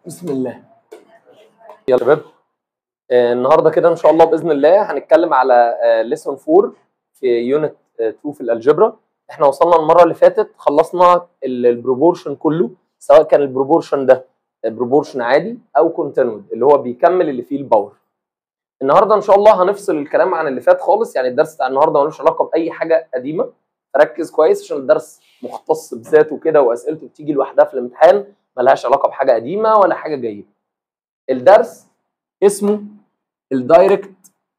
بسم الله يلا شباب آه، النهارده كده ان شاء الله باذن الله هنتكلم على ليسون 4 في يونت 2 في الالجبرا احنا وصلنا المره اللي فاتت خلصنا البروبورشن كله سواء كان البروبورشن ده بروبورشن عادي او كونتينوود اللي هو بيكمل اللي فيه الباور النهارده ان شاء الله هنفصل الكلام عن اللي فات خالص يعني الدرس بتاع النهارده ملوش علاقه باي حاجه قديمه ركز كويس عشان الدرس مختص بذاته كده واسئلته بتيجي لوحدها في الامتحان ملهاش علاقه بحاجه قديمه ولا حاجه جايه الدرس اسمه الدايركت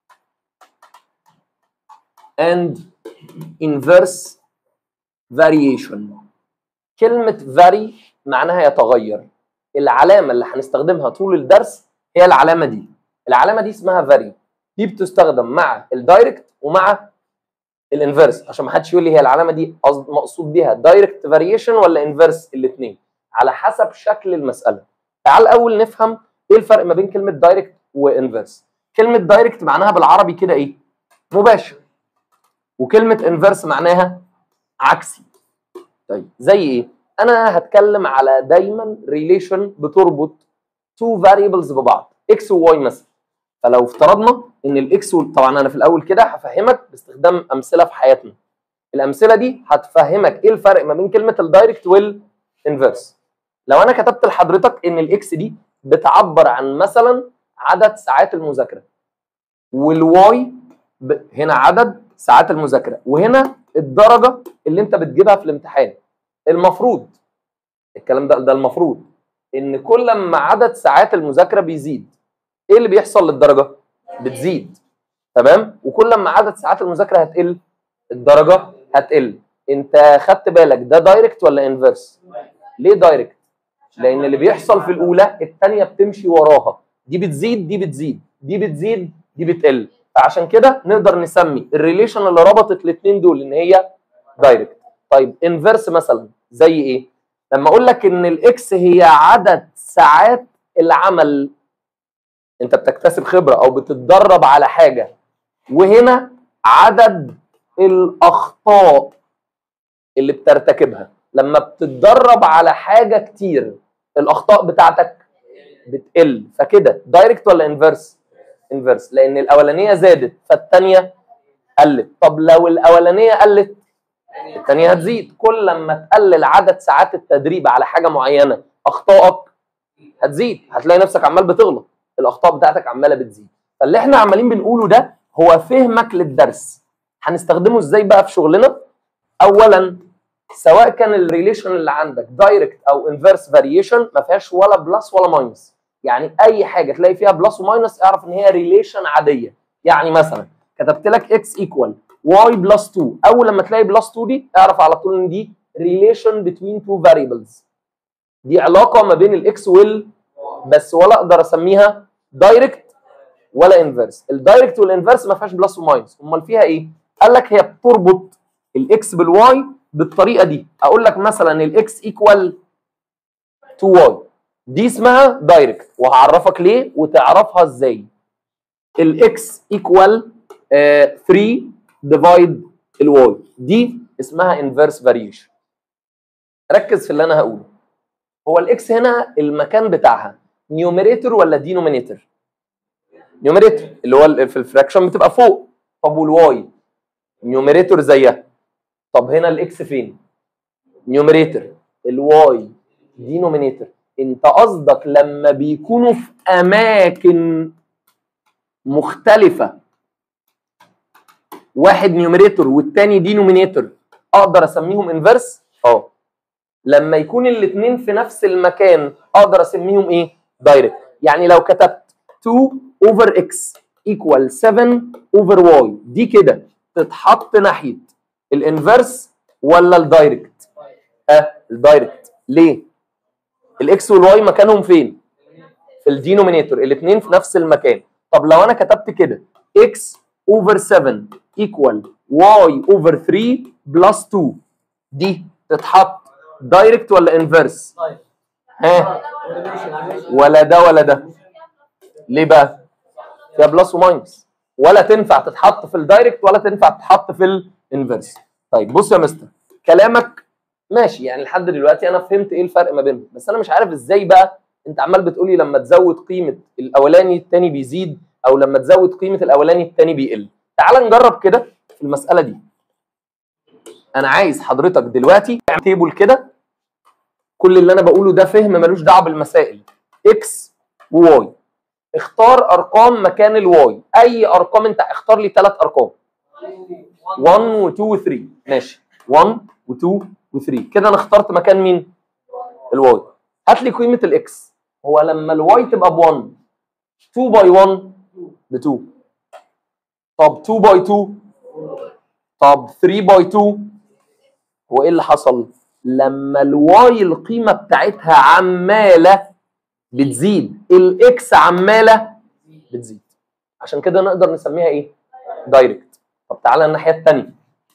and inverse variation كلمة vary معناها يتغير العلامة اللي هنستخدمها طول الدرس هي العلامة دي العلامة دي اسمها vary دي بتستخدم مع الدايركت ومع الانفيرس عشان ما حدش يقول لي هي العلامة دي قصد مقصود بيها دايركت فاريشن ولا انفيرس الاثنين على حسب شكل المسألة تعال الأول نفهم ايه الفرق ما بين كلمة دايركت وانفيرس كلمة دايركت معناها بالعربي كده ايه مباشر وكلمة انفيرس معناها عكسي طيب زي ايه انا هتكلم على دايما ريليشن بتربط تو فاريبلز ببعض اكس وواي مثلا فلو افترضنا ان الاكس طبعا انا في الاول كده هفهمك باستخدام امثله في حياتنا الامثله دي هتفهمك ايه الفرق ما بين كلمه الدايركت والانفيرس لو انا كتبت لحضرتك ان الاكس دي بتعبر عن مثلا عدد ساعات المذاكره والواي ب... هنا عدد ساعات المذاكره وهنا الدرجه اللي انت بتجيبها في الامتحان المفروض الكلام ده ده المفروض ان كل ما عدد ساعات المذاكره بيزيد ايه اللي بيحصل للدرجه بتزيد تمام وكل ما عدد ساعات المذاكره هتقل الدرجه هتقل انت خدت بالك ده دايركت ولا انفيرس ليه دايركت لان اللي بيحصل في الاولى الثانيه بتمشي وراها دي بتزيد دي بتزيد دي بتزيد دي بتقل فعشان كده نقدر نسمي الريليشن اللي ربطت الاثنين دول ان هي دايركت طيب انفيرس مثلا زي ايه لما اقول لك ان الاكس هي عدد ساعات العمل انت بتكتسب خبره او بتتدرب على حاجه وهنا عدد الاخطاء اللي بترتكبها لما بتتدرب على حاجه كتير الاخطاء بتاعتك بتقل فكده دايركت ولا انفيرس انفيرس لان الاولانيه زادت فالثانيه قلت طب لو الاولانيه قلت الثانيه هتزيد كل لما تقلل عدد ساعات التدريب على حاجه معينه اخطائك هتزيد هتلاقي نفسك عمال بتغلط الاخطاء بتاعتك عماله بتزيد فاللي احنا عمالين بنقوله ده هو فهمك للدرس هنستخدمه ازاي بقى في شغلنا اولا سواء كان الريليشن اللي عندك دايركت او انفيرس فاريشن ما فيهاش ولا بلس ولا ماينس يعني اي حاجه تلاقي فيها بلس وماينس اعرف ان هي ريليشن عاديه يعني مثلا كتبت لك اكس ايكوال واي بلس 2 اول لما تلاقي بلس 2 دي اعرف على طول ان دي ريليشن بتوين تو فاريبلز دي علاقه ما بين الاكس وال بس ولا اقدر اسميها دايركت ولا انفيرس الدايركت والانفيرس ما فيهاش بلس وماينس امال فيها ايه قال لك هي بتربط الاكس بالواي بالطريقه دي اقول لك مثلا الاكس ايكوال 2 واي دي اسمها دايركت وهعرفك ليه وتعرفها ازاي الاكس ايكوال 3 ديفايد الواي دي اسمها انفيرس فاريشن ركز في اللي انا هقوله هو الاكس هنا المكان بتاعها نيوميريتور ولا دينومينيتور نيوميريتور اللي هو في الفراكشن بتبقى فوق طب والواي نيوميريتور زيها طب هنا الاكس فين نيوميريتور الواي دينومينيتور انت قصدك لما بيكونوا في اماكن مختلفه واحد نيوميريتور والتاني دينومينيتور اقدر اسميهم انفيرس اه لما يكون الاثنين في نفس المكان اقدر اسميهم ايه دايركت يعني لو كتبت 2 اوفر اكس ايكوال 7 اوفر واي دي كده تتحط ناحيه الانفيرس ولا الدايركت اه الدايركت ليه الاكس والواي مكانهم فين في الدينومينيتور الاثنين في نفس المكان طب لو انا كتبت كده اكس اوفر 7 ايكوال واي اوفر 3 بلس 2 دي تتحط دايركت ولا انفيرس ها ولا ده ولا ده ليه بقى فيها بلس وماينس ولا تنفع تتحط في الدايركت ولا تنفع تتحط في الانفيرس طيب بص يا مستر كلامك ماشي يعني لحد دلوقتي انا فهمت ايه الفرق ما بينهم بس انا مش عارف ازاي بقى انت عمال بتقولي لما تزود قيمه الاولاني الثاني بيزيد او لما تزود قيمه الاولاني الثاني بيقل تعال نجرب كده في المساله دي انا عايز حضرتك دلوقتي تعمل تيبل كده كل اللي انا بقوله ده فهم ملوش دعوه بالمسائل اكس وواي اختار ارقام مكان الواي اي ارقام انت اختار لي ثلاث ارقام 1 و2 و3 ماشي 1 و2 و3 كده انا اخترت مكان مين الواي هات لي قيمه الاكس هو لما الواي تبقى ب 1 2 باي 1 ب 2 طب 2 باي 2 طب 3 باي 2 هو ايه اللي حصل لما الواي القيمه بتاعتها عماله بتزيد الاكس عماله بتزيد عشان كده نقدر نسميها ايه دايركت طب تعالى الناحيه الثانيه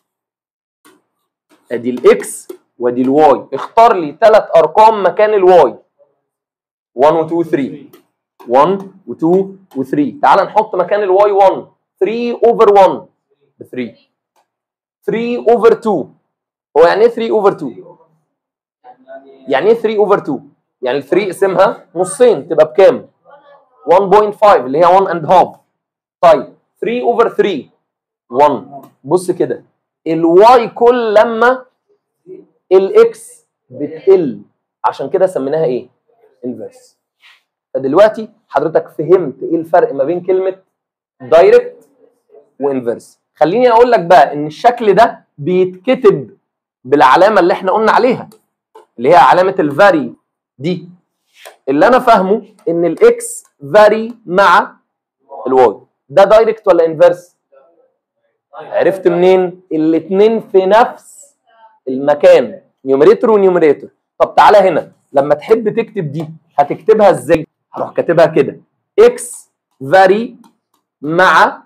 ادي الاكس وادي الواي اختار لي ثلاث ارقام مكان الواي 1 و 2 و 3 1 و 2 و 3 تعال نحط مكان الواي 1 3 اوفر 1 ب 3 3 اوفر 2 هو يعني ايه 3 اوفر 2 يعني ايه 3 اوفر 2 يعني ال 3 اقسمها نصين تبقى بكام 1.5 اللي هي 1 اند هاف طيب 3 اوفر 3 1 بص كده الواي كل لما الاكس بتقل عشان كده سميناها ايه انفرس فدلوقتي حضرتك فهمت ايه الفرق ما بين كلمه دايركت وانفرس خليني اقول لك بقى ان الشكل ده بيتكتب بالعلامه اللي احنا قلنا عليها اللي هي علامه الفاري دي اللي انا فاهمه ان الاكس فاري مع الواي ده دايركت ولا انفرس عرفت منين الاثنين في نفس المكان نيوميريتور ونيوميريتور طب تعالى هنا لما تحب تكتب دي هتكتبها ازاي هروح كاتبها كده اكس فاري مع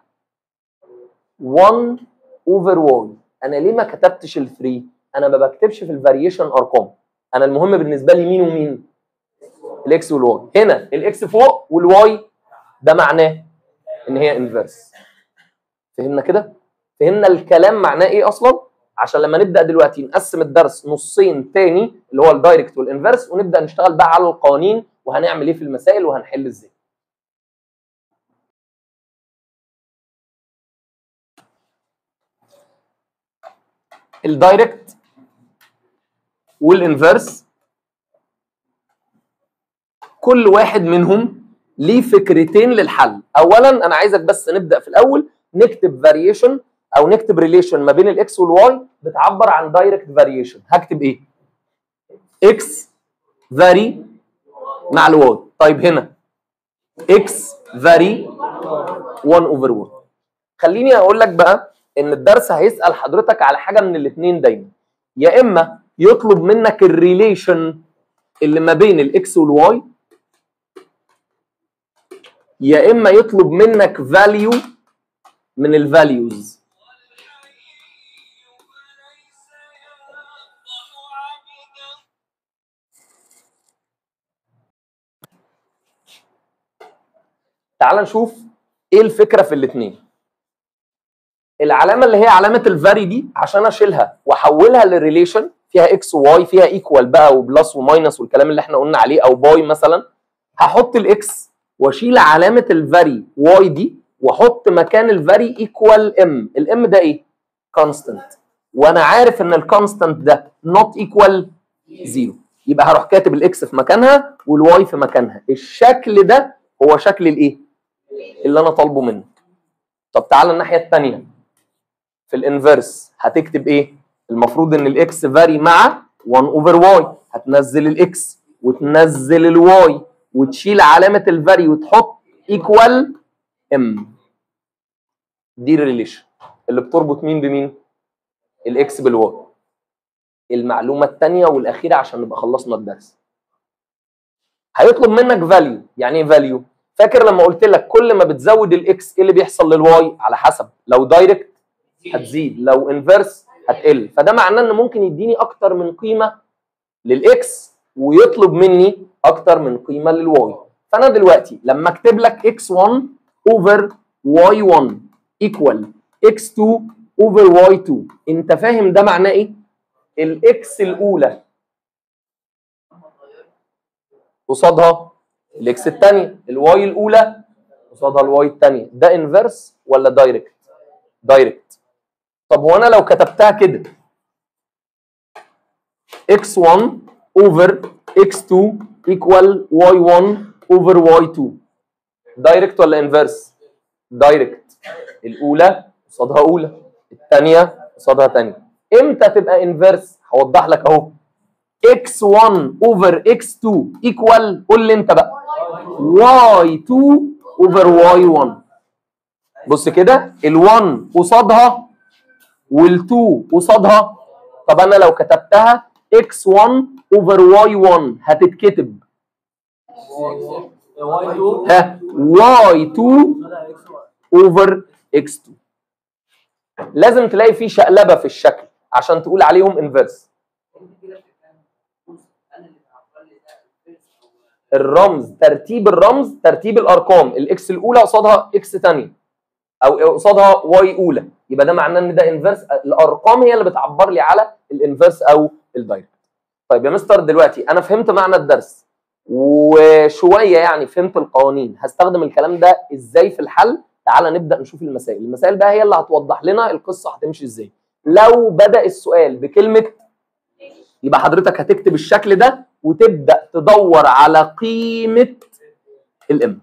1 اوفر واي انا ليه ما كتبتش ال 3 انا ما بكتبش في الفاريشن ارقام انا المهم بالنسبه لي مين ومين الاكس والواي هنا الاكس فوق والواي ده معناه ان هي انفرس فهمنا كده فهمنا الكلام معناه ايه اصلا عشان لما نبدا دلوقتي نقسم الدرس نصين تاني اللي هو الدايركت والانفرس ونبدا نشتغل بقى على القوانين وهنعمل ايه في المسائل وهنحل ازاي الدايركت والانفرس كل واحد منهم ليه فكرتين للحل اولا انا عايزك بس نبدا في الاول نكتب فاريشن او نكتب ريليشن ما بين الاكس والواي بتعبر عن دايركت فاريشن هكتب ايه اكس فاري مع الواي طيب هنا اكس فاري 1 اوفر 1 خليني اقول لك بقى ان الدرس هيسال حضرتك على حاجه من الاثنين دايما يا اما يطلب منك الريليشن اللي ما بين الاكس والواي يا اما يطلب منك فاليو من الفاليوز تعال نشوف ايه الفكره في الاثنين العلامه اللي هي علامه الفاري دي عشان اشيلها واحولها لريليشن فيها اكس وواي فيها ايكوال بقى وبلس وماينس والكلام اللي احنا قلنا عليه او باي مثلا هحط الاكس واشيل علامه الفاري واي دي واحط مكان الفاري ايكوال ام الام ده ايه كونستانت وانا عارف ان الكونستانت ده نوت ايكوال زيرو يبقى هروح كاتب الاكس في مكانها والواي في مكانها الشكل ده هو شكل الايه اللي انا طالبه منك طب تعالى الناحيه الثانيه في الانفرس هتكتب ايه المفروض ان الاكس فاري مع 1 اوفر واي هتنزل الاكس وتنزل الواي وتشيل علامه الفاري وتحط ايكوال ام دي الريليشن اللي بتربط مين بمين الاكس بالواي المعلومه الثانيه والاخيره عشان نبقى خلصنا الدرس هيطلب منك فاليو يعني ايه فاليو فاكر لما قلت لك كل ما بتزود الاكس ايه اللي بيحصل للواي على حسب لو دايركت هتزيد لو انفرس هتقل فده معناه ان ممكن يديني اكتر من قيمه للاكس ويطلب مني اكتر من قيمه للواي فانا دلوقتي لما اكتب لك x1 اوفر y1 ايكوال x2 اوفر y2 انت فاهم ده معناه ايه الاكس الاولى قصادها الاكس الثانيه الواي الاولى قصادها الواي الثانيه ده انفرس ولا دايركت دايركت طب هو انا لو كتبتها كده x1 over x2 equal y1 over y2 دايركت ولا انفرس دايركت الاولى قصادها اولى الثانيه قصادها ثانيه امتى تبقى انفرس هوضح لك اهو x1 over x2 equal قول لي انت بقى y2 over y1 بص كده ال1 قصادها وال2 قصادها طب انا لو كتبتها x1 over y1 هتتكتب ها y2 over x2 لازم تلاقي في شقلبه في الشكل عشان تقول عليهم انفرس الرمز ترتيب الرمز ترتيب الارقام الاكس الاولى قصادها اكس ثانيه او قصادها واي اولى يبقى ده معناه ان ده انفرس الارقام هي اللي بتعبر لي على الانفرس او الدايركت طيب يا مستر دلوقتي انا فهمت معنى الدرس وشويه يعني فهمت القوانين هستخدم الكلام ده ازاي في الحل تعالى نبدا نشوف المسائل المسائل بقى هي اللي هتوضح لنا القصه هتمشي ازاي لو بدا السؤال بكلمه يبقى حضرتك هتكتب الشكل ده وتبدا تدور على قيمه الام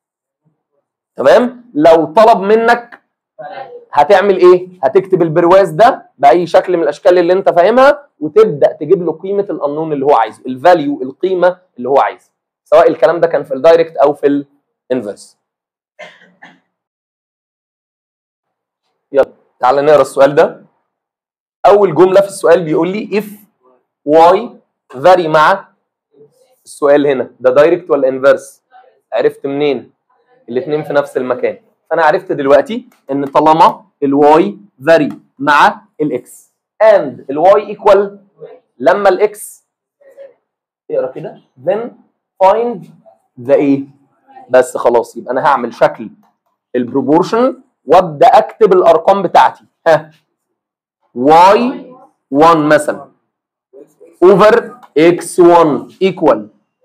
تمام لو طلب منك هتعمل ايه هتكتب البرواز ده باي شكل من الاشكال اللي انت فاهمها وتبدا تجيب له قيمه القانون اللي هو عايزه الفاليو القيمه اللي هو عايزها سواء الكلام ده كان في الدايركت او في الانفرس يلا تعالى نقرا السؤال ده اول جمله في السؤال بيقول لي if y vary مع السؤال هنا ده دايركت ولا انفرس عرفت منين الاثنين في نفس المكان فانا عرفت دلوقتي ان طالما الواي vary مع الاكس and الواي equal لما الاكس اقرا كده then find the ايه بس خلاص يبقى انا هعمل شكل البروبورشن وابدا اكتب الارقام بتاعتي ها y 1 مثلا over x1 equal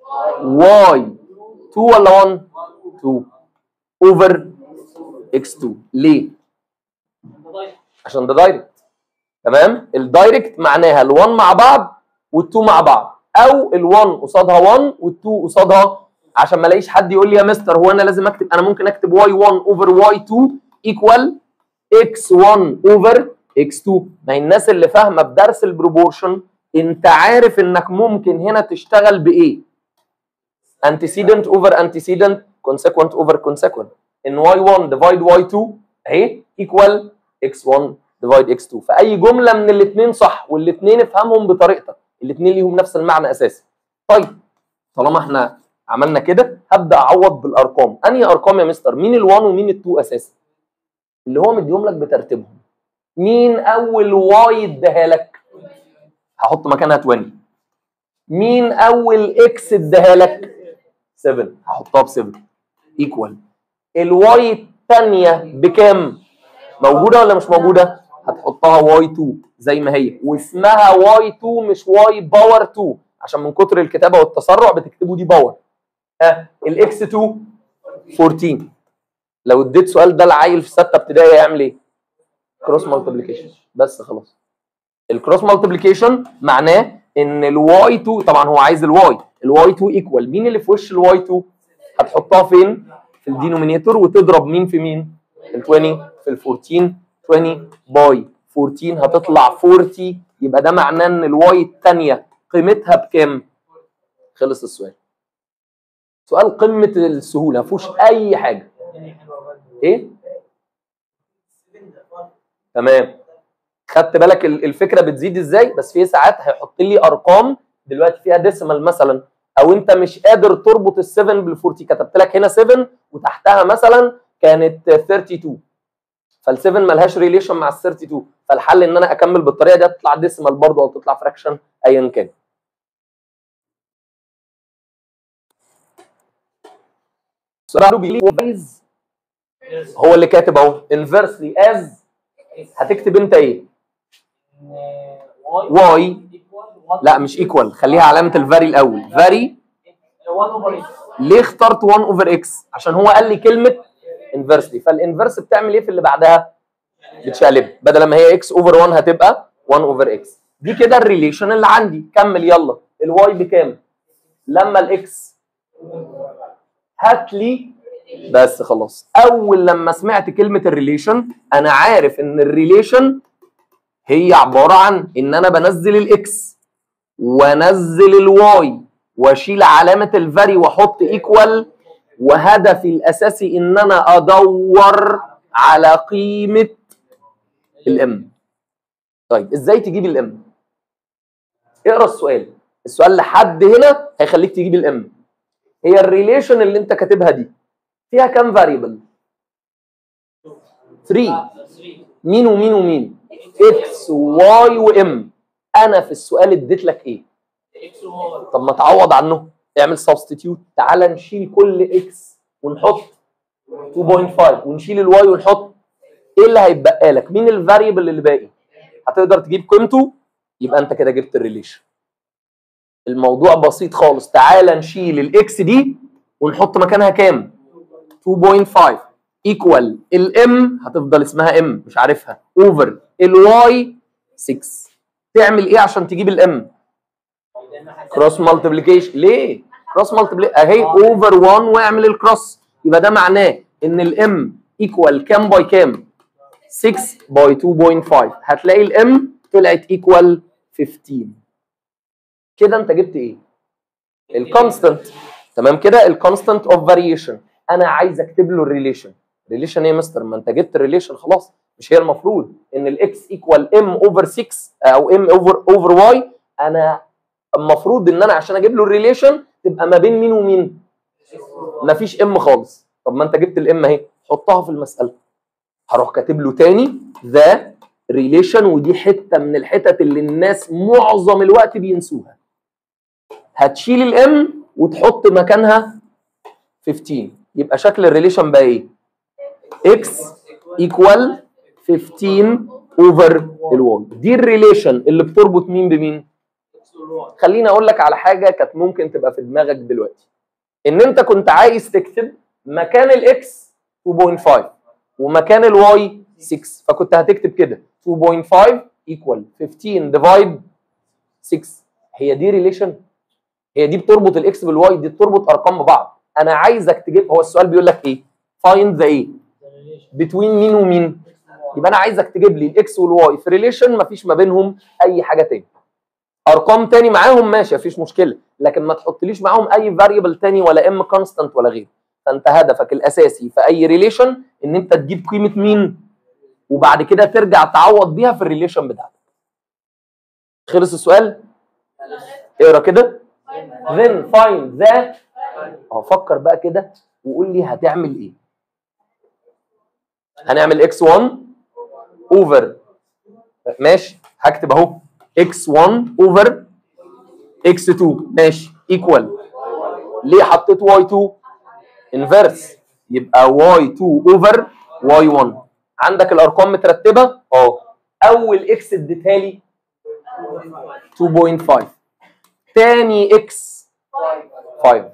y 2 ولا 1 2 over x2 ليه عشان ده دايركت تمام الدايركت معناها ال1 مع بعض وال2 مع بعض او ال1 قصادها 1 وال2 قصادها عشان ما الاقيش حد يقول لي يا مستر هو انا لازم اكتب انا ممكن اكتب y1 over y2 equal x1 over x2 ما هي الناس اللي فاهمه بدرس البروبورشن انت عارف انك ممكن هنا تشتغل بايه antecedent over antecedent consequent over consequent ان y1 divide y2 اهي equal x1 divide x2 فاي جمله من الاثنين صح والاثنين افهمهم بطريقتك الاثنين ليهم نفس المعنى اساسا طيب طالما احنا عملنا كده هبدا اعوض بالارقام انهي ارقام يا مستر مين ال1 ومين ال2 اساسا اللي هو مديهم لك بترتيبهم مين اول واي اداها لك هحط مكانها 20 مين اول اكس اداها لك 7 هحطها ب 7 ايكوال الواي الثانيه بكام موجوده ولا مش موجوده هتحطها واي 2 زي ما هي واسمها واي 2 مش واي باور 2 عشان من كتر الكتابه والتسرع بتكتبوا دي باور ها الاكس 2 14 لو اديت سؤال ده لعيل في سته ابتدائي هيعمل ايه كروس مالتيبليكيشن بس خلاص الكروس مالتيبليكيشن معناه ان الواي 2 طبعا هو عايز الواي الواي 2 ايكوال مين اللي في وش الواي 2 هتحطها فين في الدينومينيتور وتضرب مين في مين ال 20 في ال 14 20 باي 14 هتطلع 40 يبقى ده معناه ان الواي الثانيه قيمتها بكام خلص السؤال سؤال قمه السهوله ما فيهوش اي حاجه ايه تمام خدت بالك الفكره بتزيد ازاي بس في ساعات هيحط لي ارقام دلوقتي فيها ديسيمال مثلا او انت مش قادر تربط ال7 بال40 كتبت لك هنا 7 وتحتها مثلا كانت 32 فال7 ملهاش ريليشن مع ال32 فالحل ان انا اكمل بالطريقه دي تطلع ديسيمال برضه او تطلع فراكشن ايا كان هو اللي كاتب اهو انفرسلي از هتكتب انت ايه واي لا مش ايكوال خليها علامه الفاري الاول فاري 1 اوفر اكس ليه اخترت 1 اوفر اكس عشان هو قال لي كلمه انفرسلي فالانفرس بتعمل ايه في اللي بعدها بتشقلب بدل ما هي اكس اوفر 1 هتبقى 1 اوفر اكس دي كده الريليشن اللي عندي كمل يلا الواي بكام لما الاكس هات لي بس خلاص اول لما سمعت كلمه الريليشن انا عارف ان الريليشن هي عباره عن ان انا بنزل الاكس وانزل الواي واشيل علامه الفاري واحط ايكوال وهدفي الاساسي ان انا ادور على قيمه الام طيب ازاي تجيب الام اقرا السؤال السؤال لحد هنا هيخليك تجيب الام هي الريليشن اللي انت كاتبها دي فيها كام فاريبل 3 مين ومين ومين اكس وواي وام انا في السؤال اديت لك ايه اكس وواي طب ما تعوض عنه اعمل سبستيتيوت تعال نشيل كل اكس ونحط 2.5 ونشيل الواي ونحط ايه اللي هيتبقى لك مين الفاريبل اللي باقي هتقدر تجيب قيمته يبقى انت كده جبت الريليشن الموضوع بسيط خالص تعال نشيل الاكس دي ونحط مكانها كام 2.5 ايكوال الام هتفضل اسمها ام مش عارفها اوفر الواي 6 تعمل ايه عشان تجيب الام كروس مالتيبليكيشن ليه كروس مالتيبليكيشن اهي اوفر 1 واعمل الكروس يبقى ده معناه ان الام ايكوال كام باي كام 6 باي 2.5 هتلاقي الام طلعت ايكوال 15 كده انت جبت ايه الكونستنت تمام كده الكونستنت اوف فاريشن انا عايز اكتب له الريليشن ريليشن ايه يا مستر ما انت جبت الريليشن خلاص مش هي المفروض ان الاكس ايكوال ام اوفر 6 او ام اوفر اوفر واي انا المفروض ان انا عشان اجيب له الريليشن تبقى ما بين مين ومين مفيش ام خالص طب ما انت جبت الام اهي حطها في المساله هروح كاتب له تاني ذا ريليشن ودي حته من الحتت اللي الناس معظم الوقت بينسوها هتشيل الام وتحط مكانها 15 يبقى شكل الريليشن بقى ايه اكس ايكوال 15 اوفر الواي دي الريليشن اللي بتربط مين بمين اكس والواي خليني اقول لك على حاجه كانت ممكن تبقى في دماغك دلوقتي ان انت كنت عايز تكتب مكان الاكس 2.5 ومكان الواي 6 فكنت هتكتب كده 2.5 ايكوال 15 ديفايد 6 هي دي ريليشن هي دي بتربط الاكس بالواي دي بتربط ارقام ببعض انا عايزك تجيب هو السؤال بيقول لك ايه فايند ذا ايه بتوين مين ومين يبقى انا عايزك تجيب لي الاكس والواي في ريليشن مفيش ما بينهم اي حاجه تاني ارقام تاني معاهم ماشي مفيش مشكله لكن ما تحطليش معاهم اي فاريبل تاني ولا ام كونستانت ولا غيره فانت هدفك الاساسي في اي ريليشن ان انت تجيب قيمه مين وبعد كده ترجع تعوض بيها في الريليشن بتاعتك خلص السؤال اقرا كده then find the اهو فكر بقى كده وقول لي هتعمل ايه هنعمل x1 اوفر ماشي هكتب اهو x1 اوفر x2 ماشي ايكوال ليه حطيت y2 انفرس يبقى y2 اوفر y1 عندك الارقام مترتبه اه اول x اديتها لي 2.5 تاني x 5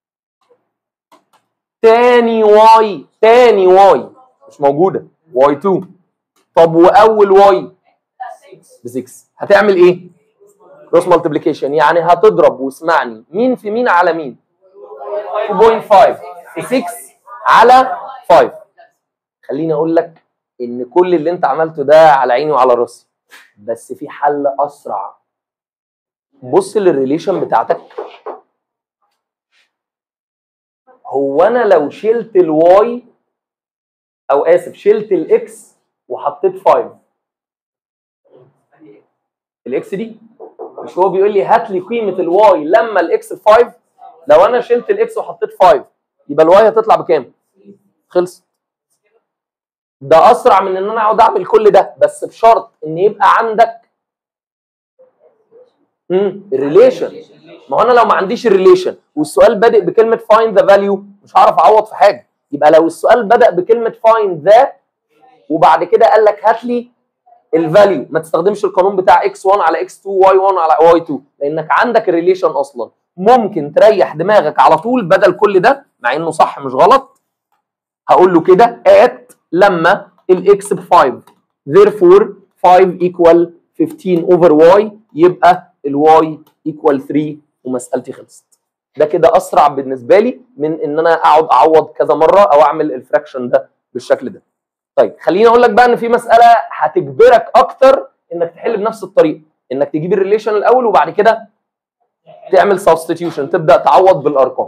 تاني واي تاني واي مش موجوده واي 2 طب واول واي ب 6 هتعمل ايه كروس مالتيبليكيشن يعني هتضرب واسمعني مين في مين على مين 2.5 في 6 على 5 خليني اقول لك ان كل اللي انت عملته ده على عيني وعلى راسي بس في حل اسرع بص للريليشن بتاعتك هو انا لو شلت الواي او اسف شلت الاكس وحطيت 5 الاكس دي مش هو بيقول لي هات لي قيمه الواي لما الاكس 5 لو انا شلت الاكس وحطيت 5 يبقى الواي هتطلع بكام خلص ده اسرع من ان انا اقعد اعمل كل ده بس بشرط ان يبقى عندك امم الريليشن ما هو انا لو ما عنديش الريليشن والسؤال بادئ بكلمه find the value مش هعرف اعوض في حاجه يبقى لو السؤال بدا بكلمه find the وبعد كده قال لك هات لي الفاليو ما تستخدمش القانون بتاع x1 على x2 y1 على y2 لانك عندك الريليشن اصلا ممكن تريح دماغك على طول بدل كل ده مع انه صح مش غلط هقول له كده at لما الاكس ب 5 therefore 5 equal 15 over y يبقى الواي equal 3 ومسألتي خلصت ده كده اسرع بالنسبه لي من ان انا اقعد اعوض كذا مره او اعمل الفراكشن ده بالشكل ده طيب خليني اقول لك بقى ان في مساله هتجبرك اكتر انك تحل بنفس الطريقه انك تجيب الريليشن الاول وبعد كده تعمل سبستيتيوشن تبدا تعوض بالارقام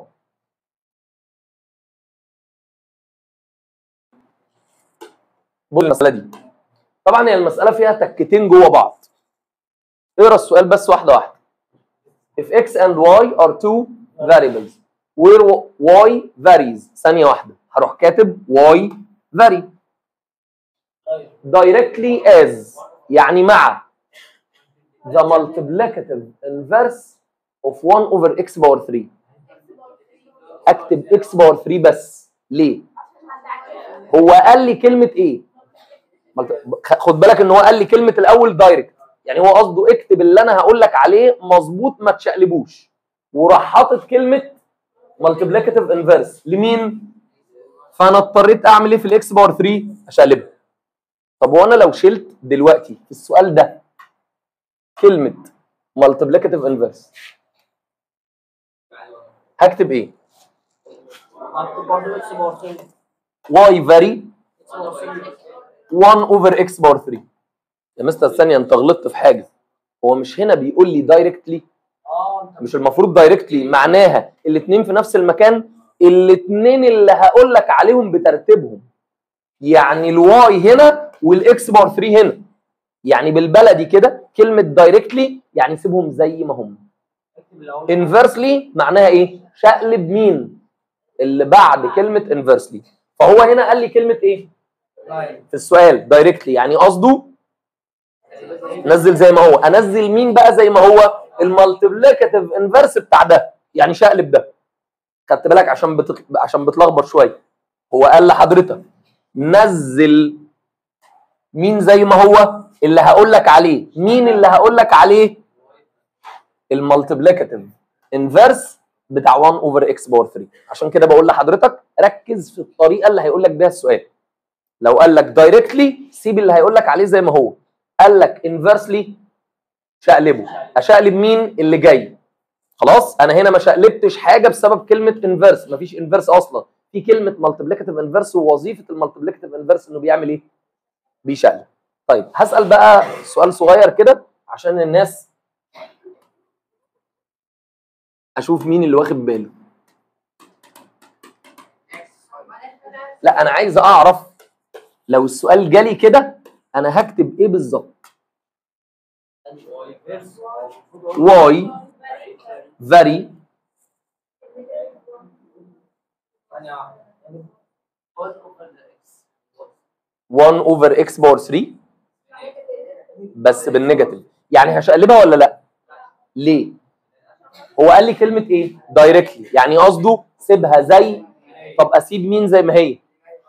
بص المساله دي طبعا هي المساله فيها تكتين جوه بعض اقرا السؤال بس واحده واحده if x and y are two variables where y varies ثانيه واحده هروح كاتب y vary directly as يعني مع the multiplicative inverse of 1 over x power 3 اكتب x power 3 بس ليه هو قال لي كلمه ايه ملت- خد بالك ان هو قال لي كلمه الاول دايركت يعني هو قصده اكتب اللي انا هقول لك عليه مظبوط ما تشقلبوش وراح حاطط كلمه مالتيبليكاتيف انفيرس لمين فانا اضطريت اعمل ايه في الاكس باور 3 اشقلبها طب وانا لو شلت دلوقتي في السؤال ده كلمه مالتيبليكاتيف انفيرس هكتب ايه هكتب برضه اكس باور 3 واي فاري اكس باور 3 1 اوفر اكس باور 3 يا مستر ثانيه انت غلطت في حاجه هو مش هنا بيقول لي دايركتلي اه انت مش المفروض دايركتلي معناها الاثنين في نفس المكان الاثنين اللي هقول لك عليهم بترتيبهم يعني الواي هنا والاكس باور 3 هنا يعني بالبلدي كده كلمه دايركتلي يعني سيبهم زي ما هم اكتب الاول انفرسلي معناها ايه شقلب مين اللي بعد كلمه انفرسلي فهو هنا قال لي كلمه ايه لاين في السؤال دايركتلي يعني قصده نزل زي ما هو انزل مين بقى زي ما هو المالتيبليكاتيف انفرس بتاع ده يعني شقلب ده خدت بالك عشان بتط... عشان بتلخبط شويه هو قال لحضرتك نزل مين زي ما هو اللي هقول لك عليه مين اللي هقول لك عليه المالتيبليكاتيف انفرس بتاع 1 اوفر اكس باور 3 عشان كده بقول لحضرتك ركز في الطريقه اللي هيقول لك بيها السؤال لو قال لك دايركتلي سيب اللي هيقول لك عليه زي ما هو قال لك انفرسلي شقلبه اشقلب مين اللي جاي خلاص انا هنا ما شقلبتش حاجه بسبب كلمه انفرس مفيش انفرس اصلا في كلمه مالتيبليكاتيف انفرس ووظيفه المالتيبليكاتيف انفرس انه بيعمل ايه بيشقلب طيب هسال بقى سؤال صغير كده عشان الناس اشوف مين اللي واخد باله لا انا عايز اعرف لو السؤال جالي كده انا هكتب ايه بالظبط واي فاري ثانية واحدة يعني what over the x 1 اوفر اكس باور 3 بس بالنيجاتيف يعني هشقلبها ولا لا ليه هو قال لي كلمه ايه دايركتلي يعني قصده سيبها زي طب اسيب مين زي ما هي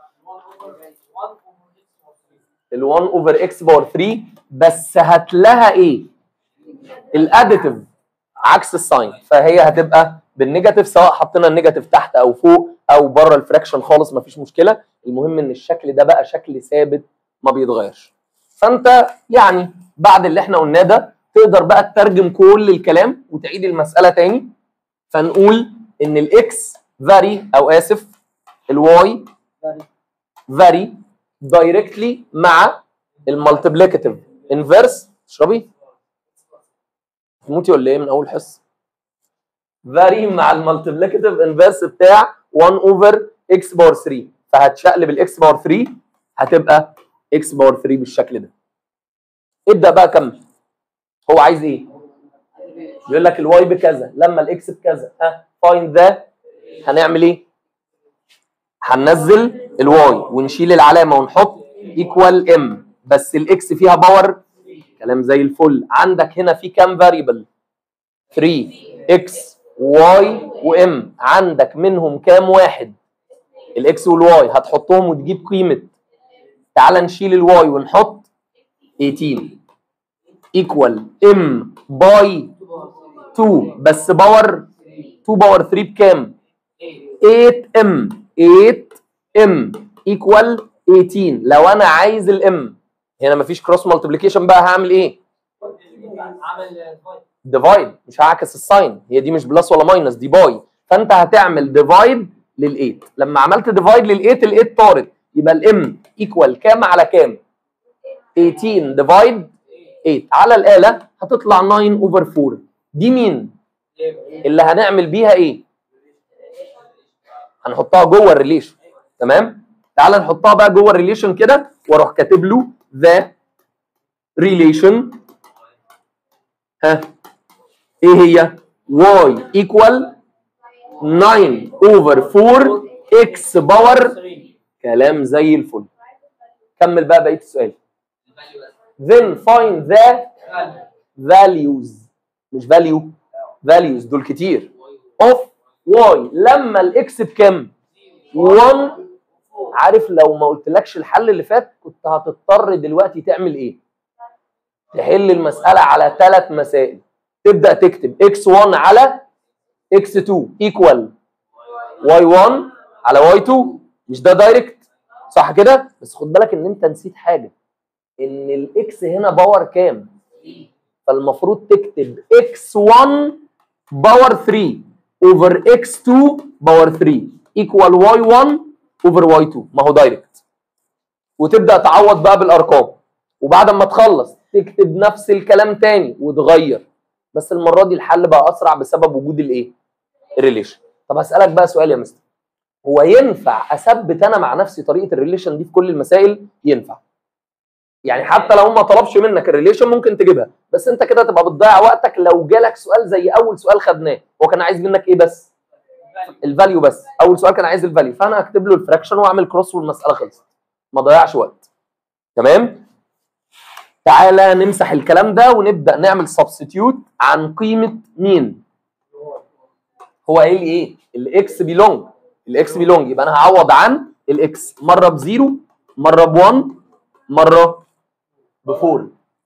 1 over x باور 3 ال 1 اوفر اكس باور 3 بس هات لها ايه الاديتيف عكس الساين فهي هتبقى بالنيجاتيف سواء حطينا النيجاتيف تحت او فوق او بره الفراكشن خالص مفيش مشكله المهم ان الشكل ده بقى شكل ثابت ما بيتغيرش فانت يعني بعد اللي احنا قلناه ده تقدر بقى تترجم كل الكلام وتعيد المساله تاني فنقول ان الاكس فاري او اسف الواي فاري دايركتلي مع المالتيبليكاتيف انفرس اشربي تموتي ولا ايه من اول حصه فاري مع المالتيبليكاتيف انفرس بتاع 1 اوفر اكس باور 3 فهتشقلب الاكس باور 3 هتبقى اكس باور 3 بالشكل ده ابدا بقى كمل هو عايز ايه بيقول لك الواي بكذا لما الاكس بكذا ها فايند ذا هنعمل ايه هننزل الواي ونشيل العلامه ونحط ايكوال ام بس الاكس فيها باور كلام زي الفل عندك هنا في كام فاريبل 3 اكس واي وام عندك منهم كام واحد الاكس والواي هتحطهم وتجيب قيمه تعال نشيل الواي ونحط 18 ايكوال ام باي 2 بس باور 2 باور 3 بكام 8 ام 8 ام ايكوال 18 لو انا عايز الام هنا مفيش كروس مالتيبليكيشن بقى هعمل ايه عمل فايت ديفايد مش هعكس الساين هي دي مش بلس ولا ماينس دي باي فانت هتعمل ديفايد لل8 لما عملت ديفايد لل8 ال8 طارت يبقى الام ايكوال كام على كام 18 ديفايد 8 على الاله هتطلع 9 اوفر 4 دي مين اللي هنعمل بيها ايه هنحطها جوه الريليشن تمام تعال نحطها بقى جوه الريليشن كده واروح كاتب له ذا ريليشن ها ايه هي y equal 9 over 4 x باور كلام زي الفل كمل بقى بقيه السؤال then find the values مش value values دول كتير of y لما الاكس بكام 1 عارف لو ما قلتلكش الحل اللي فات كنت هتضطر دلوقتي تعمل ايه تحل المساله على ثلاث مسائل تبدا تكتب x1 على x2 ايكوال y1 على y2 مش ده دايركت صح كده بس خد بالك ان انت نسيت حاجه ان الاكس هنا باور كام فالمفروض تكتب x1 باور 3 اوفر x2 باور 3 ايكوال y1 اوفر y2 ما هو دايركت وتبدا تعوض بقى بالارقام وبعد ما تخلص تكتب نفس الكلام تاني وتغير بس المره دي الحل بقى اسرع بسبب وجود الايه الريليشن طب هسالك بقى سؤال يا مستر هو ينفع اثبت انا مع نفسي طريقه الريليشن دي في كل المسائل ينفع يعني حتى لو ما طلبش منك الريليشن ممكن تجيبها بس انت كده تبقى بتضيع وقتك لو جالك سؤال زي اول سؤال خدناه هو كان عايز منك ايه بس الفاليو بس اول سؤال كان عايز الفاليو فانا هكتب له الفراكشن واعمل كروس والمساله خلصت ما ضيعش وقت تمام تعالى نمسح الكلام ده ونبدا نعمل سبستيوت عن قيمه مين هو قايل لي ايه الاكس بيلونج الاكس بيلونج يبقى انا هعوض عن الاكس مره بزيرو مره ب1 مره ب4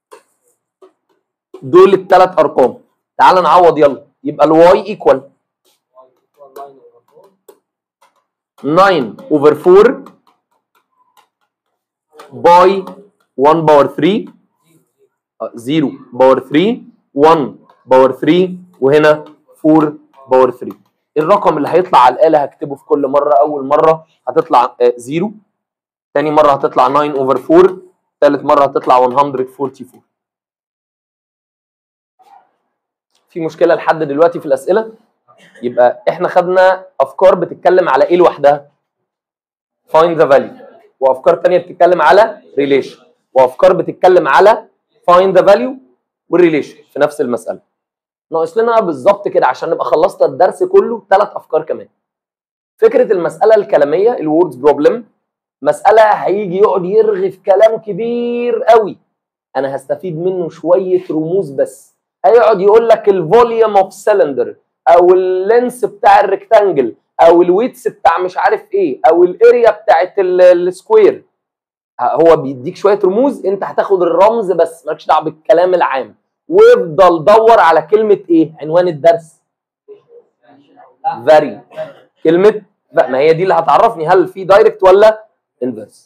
دول الثلاث ارقام تعال نعوض يلا يبقى الواي ايكوال 9 اوفر 4 باي 1 باور 3 0 باور 3 1 باور 3 وهنا 4 باور 3 الرقم اللي هيطلع على الاله هكتبه في كل مره اول مره هتطلع 0 ثاني مره هتطلع 9 اوفر 4 ثالث مره هتطلع 144 في مشكله لحد دلوقتي في الاسئله يبقى احنا خدنا افكار بتتكلم على ايه لوحدها find the value وافكار تانية بتتكلم على relation وافكار بتتكلم على find the value والريليشن في نفس المساله ناقص لنا بالظبط كده عشان نبقى خلصت الدرس كله ثلاث افكار كمان فكره المساله الكلاميه الوردز بروبلم مساله هيجي يقعد يرغي في كلام كبير قوي انا هستفيد منه شويه رموز بس هيقعد يقول لك الفوليوم اوف سيلندر او اللينس بتاع الريكتانجل او الويتس بتاع مش عارف ايه او الاريا بتاعت السكوير هو بيديك شويه رموز انت هتاخد الرمز بس مالكش دعوه بالكلام العام وافضل دور على كلمه ايه عنوان الدرس فاري كلمه ما هي دي اللي هتعرفني هل في دايركت ولا انفرس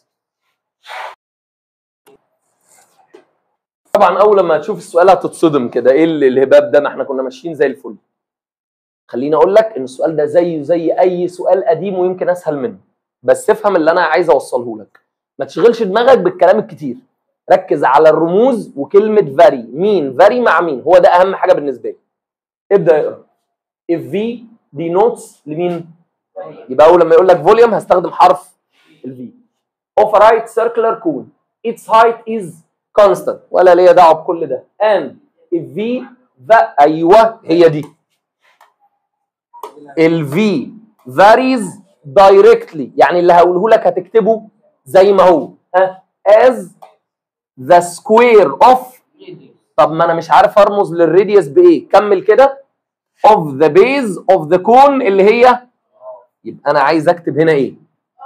طبعا اول لما تشوف السؤال هتتصدم كده ايه اللي الهباب ده ما احنا كنا ماشيين زي الفل خليني اقول لك ان السؤال ده زيه زي اي سؤال قديم ويمكن اسهل منه بس افهم اللي انا عايز اوصله لك ما تشغلش دماغك بالكلام الكتير ركز على الرموز وكلمه فاري مين فاري مع مين هو ده اهم حاجه بالنسبه لي ابدا اقرا if v denotes لمين يبقى اول لما يقول لك فوليوم هستخدم حرف الفي of a right circular cone its height is constant ولا ليا دعوه بكل ده and if v ذا ايوه هي دي ال v varies directly يعني اللي هقوله لك هتكتبه زي ما هو ها as the square of طب ما انا مش عارف ارمز للراديوس بايه كمل كده of the base of the cone اللي هي يبقى انا عايز اكتب هنا ايه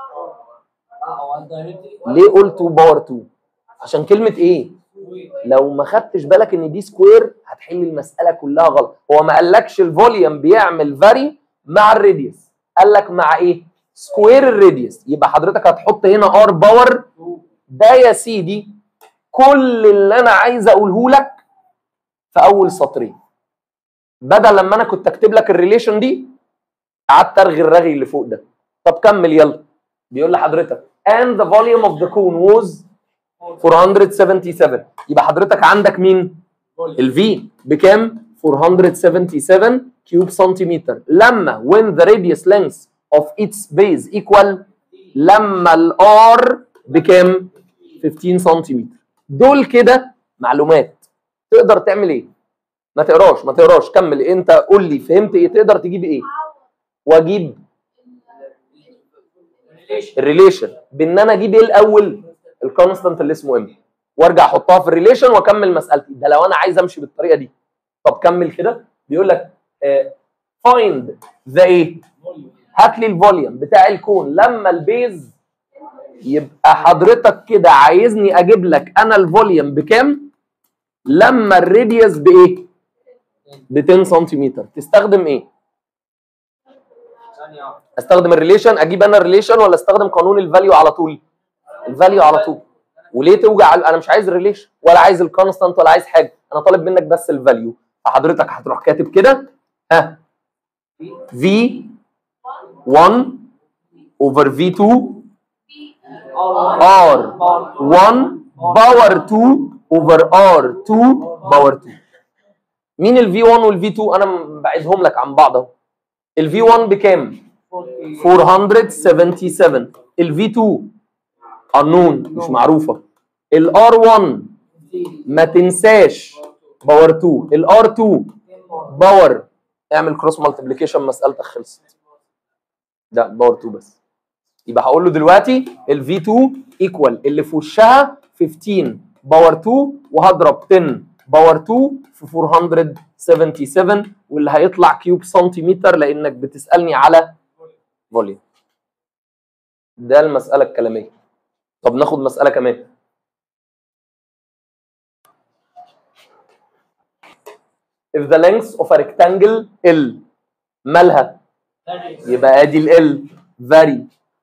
ليه قلت باور 2 عشان كلمه ايه لو ما خدتش بالك ان دي سكوير هتحل المساله كلها غلط هو ما قالكش الفوليوم بيعمل فاري مع الراديوس قال لك مع ايه سكوير الراديوس يبقى حضرتك هتحط هنا ار باور ده يا سيدي كل اللي انا عايز اقوله لك في اول سطرين بدل لما انا كنت اكتب لك الريليشن دي قعدت ارغي الرغي اللي فوق ده طب كمل يلا بيقول لحضرتك and the volume of the cone was 477 يبقى حضرتك عندك مين الفي بكام 477 كيوب سنتيمتر لما when the radius length of its base equal لما الار بكام 15 سنتيمتر دول كده معلومات تقدر تعمل ايه ما تقراش ما تقراش كمل انت قول لي فهمت ايه تقدر تجيب ايه واجيب الريليشن بان انا اجيب ايه الاول الكونستانت اللي اسمه ام وارجع احطها في الريليشن واكمل مسالتي ده لو انا عايز امشي بالطريقه دي طب كمل كده بيقول لك فايند ذا ايه هات لي الفوليوم بتاع الكون لما البيز يبقى حضرتك كده عايزني اجيب لك انا الفوليوم بكام لما الراديوس بايه ب 10 سنتيمتر تستخدم ايه ثانية واحدة. استخدم الريليشن اجيب انا الريليشن ولا استخدم قانون الفاليو على طول الفاليو على طول وليه توجع انا مش عايز الريليشن ولا عايز الكونستانت ولا عايز حاجه انا طالب منك بس الفاليو فحضرتك هتروح كاتب كده ها في 1 اوفر في 2 ار 1 باور 2 اوفر ار 2 باور 2 مين الفي 1 والفي 2 انا بعيدهم لك عن بعض اهو الفي 1 بكام 477 الفي 2 unknown مش معروفه الار 1 ما تنساش باور 2 الار 2 باور اعمل كروس مالتيبليكيشن مسالتك خلصت ده باور 2 بس يبقى هقول له دلوقتي الفي 2 ايكوال اللي في وشها 15 باور 2 وهضرب 10 باور 2 في 477 واللي هيطلع كيوب سنتيمتر لانك بتسالني على فوليوم ده المساله الكلاميه طب ناخد مساله كمان if the length of a rectangle L مالها يبقى ادي ال L vary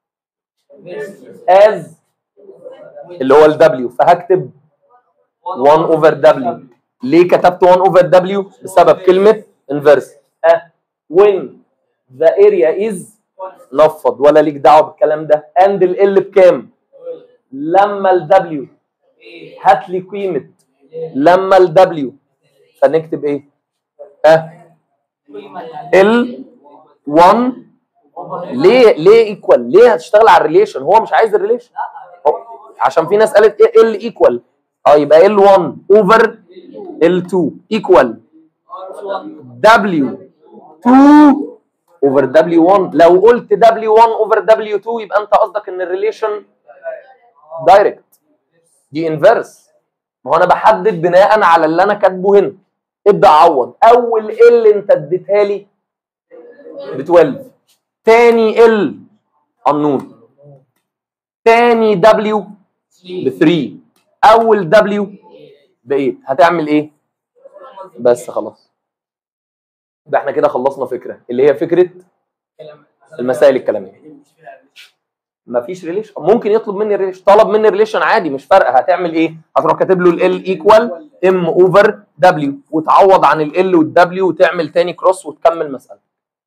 as اللي هو ال W فهكتب 1 over W ليه كتبت 1 over W بسبب كلمة inverse ها when the area is نفض ولا ليك دعوة بالكلام ده and ال L بكام لما ال W هات لي قيمة لما ال W فنكتب ايه ها ال 1 ليه ليه ايكوال ليه هتشتغل على الريليشن هو مش عايز الريليشن هو- عشان في ناس قالت ايه ال ايكوال اه يبقى ال 1 اوفر ال 2 ايكوال دبليو 2 اوفر دبليو 1 لو قلت دبليو 1 اوفر دبليو 2 يبقى انت قصدك ان الريليشن دايركت دي انفرس ما هو انا بحدد بناء على اللي انا كاتبه هنا ابدا عوض اول ال انت اديتها لي ب 12 تاني ال unknown تاني دبليو ب 3 اول دبليو ب 8 هتعمل ايه بس خلاص يبقى احنا كده خلصنا فكره اللي هي فكره المسائل الكلاميه مفيش ريليشن ممكن يطلب مني ريليشن طلب مني ريليشن عادي مش فارقه هتعمل ايه هتروح كاتب له ال ايكوال ام اوفر دبليو وتعوض عن ال والدبليو وتعمل تاني كروس وتكمل مساله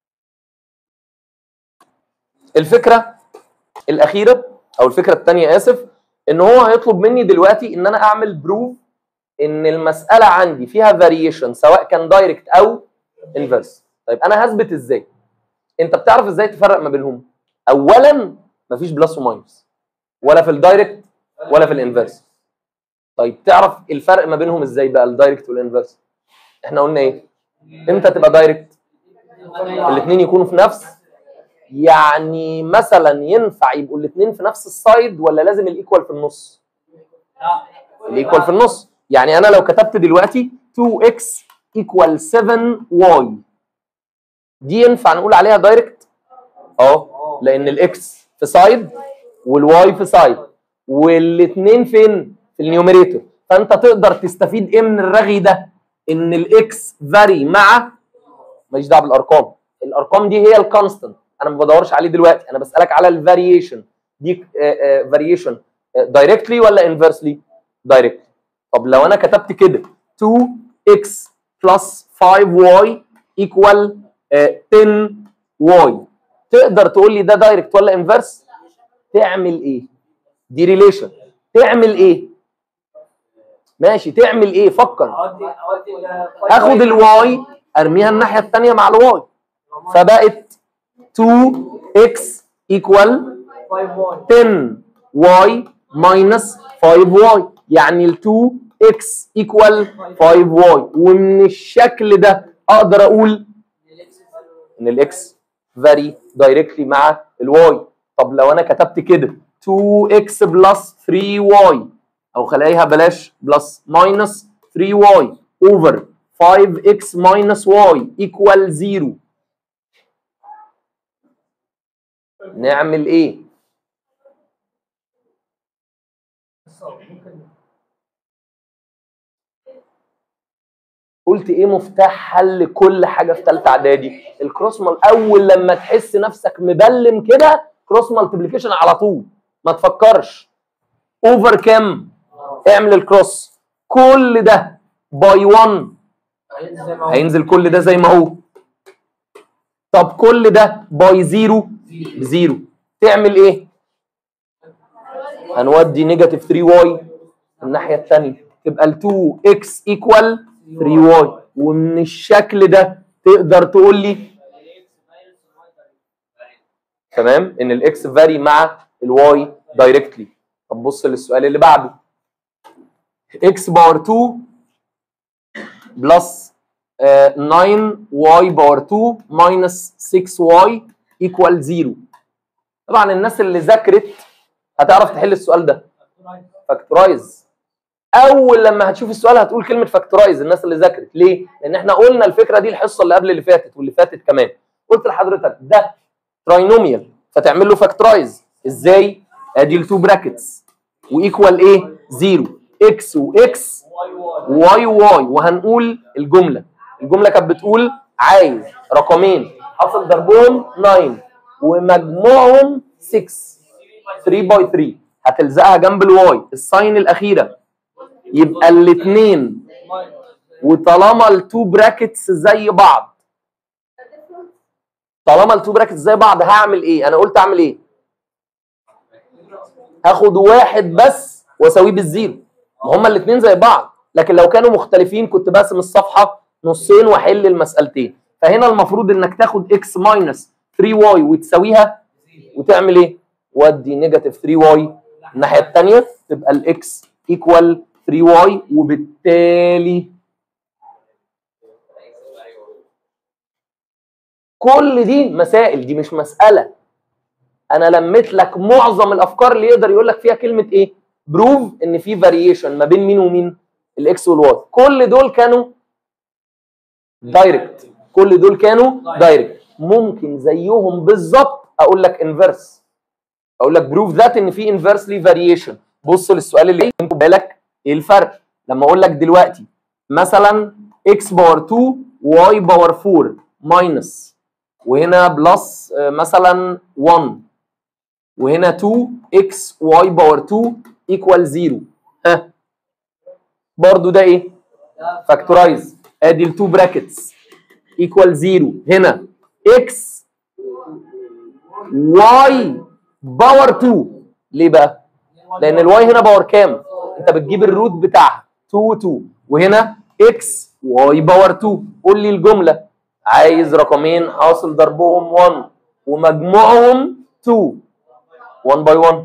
الفكره الاخيره او الفكره الثانيه اسف ان هو هيطلب مني دلوقتي ان انا اعمل بروف ان المساله عندي فيها فاريشن سواء كان دايركت او انفرس طيب انا هثبت ازاي انت بتعرف ازاي تفرق ما بينهم اولا مفيش بلس وماينس ولا في الدايركت ولا في الانفرس طيب تعرف الفرق ما بينهم ازاي بقى الدايركت والانفرس احنا قلنا ايه امتى تبقى دايركت الاثنين يكونوا في نفس يعني مثلا ينفع يبقوا الاثنين في نفس السايد ولا لازم الايكوال في النص الايكوال في النص يعني انا لو كتبت دلوقتي 2x equal 7y دي ينفع نقول عليها دايركت اه لان الاكس في سايد والواي في سايد والاثنين فين في النيوميريتور فانت تقدر تستفيد ايه من الرغي ده ان الاكس فاري مع ماليش دعوه بالارقام الارقام دي هي الكونستنت انا ما بدورش عليه دلوقتي انا بسالك على الفاريشن دي فاريشن دايركتلي ولا انفرسلي دايركتلي طب لو انا كتبت كده 2x plus 5y equal آه، 10y تقدر تقول لي ده دايركت ولا انفرس تعمل ايه دي ريليشن تعمل ايه ماشي تعمل ايه فكر اودي اودي ال- اخد الواي ارميها الناحيه الثانيه مع الواي فبقت 2x equal 5 10y minus 5y يعني ال 2x equal 5y ومن الشكل ده اقدر اقول ان الاكس vary directly مع الواي طب لو انا كتبت كده 2x بلس 3y او خليها بلاش بلس minus 3y over 5x minus y equal 0 نعمل ايه؟ قلت ايه مفتاح حل كل حاجه في ثالثه اعدادي الكروس مال اول لما تحس نفسك مبلم كده كروس مالتيبليكيشن على طول ما تفكرش اوفر كام اعمل الكروس كل ده باي 1 هينزل زي ما هو هينزل كل ده زي ما هو طب كل ده باي 0 بزيرو تعمل ايه هنودي نيجاتيف 3 واي الناحيه الثانيه تبقى ال 2 اكس ايكوال 3 واي ومن الشكل ده تقدر تقول لي تمام ان الاكس فاري مع الواي دايركتلي طب بص للسؤال اللي بعده اكس باور 2 بلس 9 واي باور 2 ماينس 6 واي ايكوال 0 طبعا الناس اللي ذاكرت هتعرف تحل السؤال ده فاكتورايز اول لما هتشوف السؤال هتقول كلمه فاكتورايز الناس اللي ذاكرت ليه لان احنا قلنا الفكره دي الحصه اللي قبل اللي فاتت واللي فاتت كمان قلت لحضرتك ده تراينوميال فتعمل له فاكتورايز ازاي ادي التو براكتس وايكوال ايه 0 اكس واكس واي واي وهنقول الجمله الجمله كانت بتقول عايز رقمين حاصل ضربهم 9 ومجموعهم 6 3 باي 3 هتلزقها جنب الواي الساين الاخيره يبقى الاثنين وطالما التو براكتس زي بعض طالما التو براكتس زي بعض هعمل ايه انا قلت اعمل ايه هاخد واحد بس واساويه بالزيرو ما هما الاثنين زي بعض لكن لو كانوا مختلفين كنت بقسم الصفحه نصين واحل المسالتين فهنا المفروض انك تاخد اكس ماينس 3 واي وتساويها وتعمل ايه ودي نيجاتيف 3 واي الناحيه الثانيه تبقى الاكس ايكوال 3 واي وبالتالي كل دي مسائل دي مش مساله انا لميت لك معظم الافكار اللي يقدر يقول لك فيها كلمه ايه بروف ان في فاريشن ما بين مين ومين الاكس والواي كل دول كانوا دايركت كل دول كانوا دايركت ممكن زيهم بالظبط اقول لك انفرس اقول لك بروف ذات ان في انفرسلي فاريشن بص للسؤال اللي خد بالك ايه الفرق لما اقول لك دلوقتي مثلا اكس باور 2 واي باور 4 ماينس وهنا بلس آه، مثلا 1 وهنا 2 اكس واي باور 2 ايكوال 0 ها برضو ده ايه فاكتورايز ادي ال2 براكتس ايكوال 0 هنا اكس واي باور 2 ليه بقى لان الواي هنا باور كام انت بتجيب الروت بتاعها 2 2 وهنا اكس واي باور 2 قول لي الجمله عايز رقمين حاصل ضربهم 1 ومجموعهم 2 1 باي 1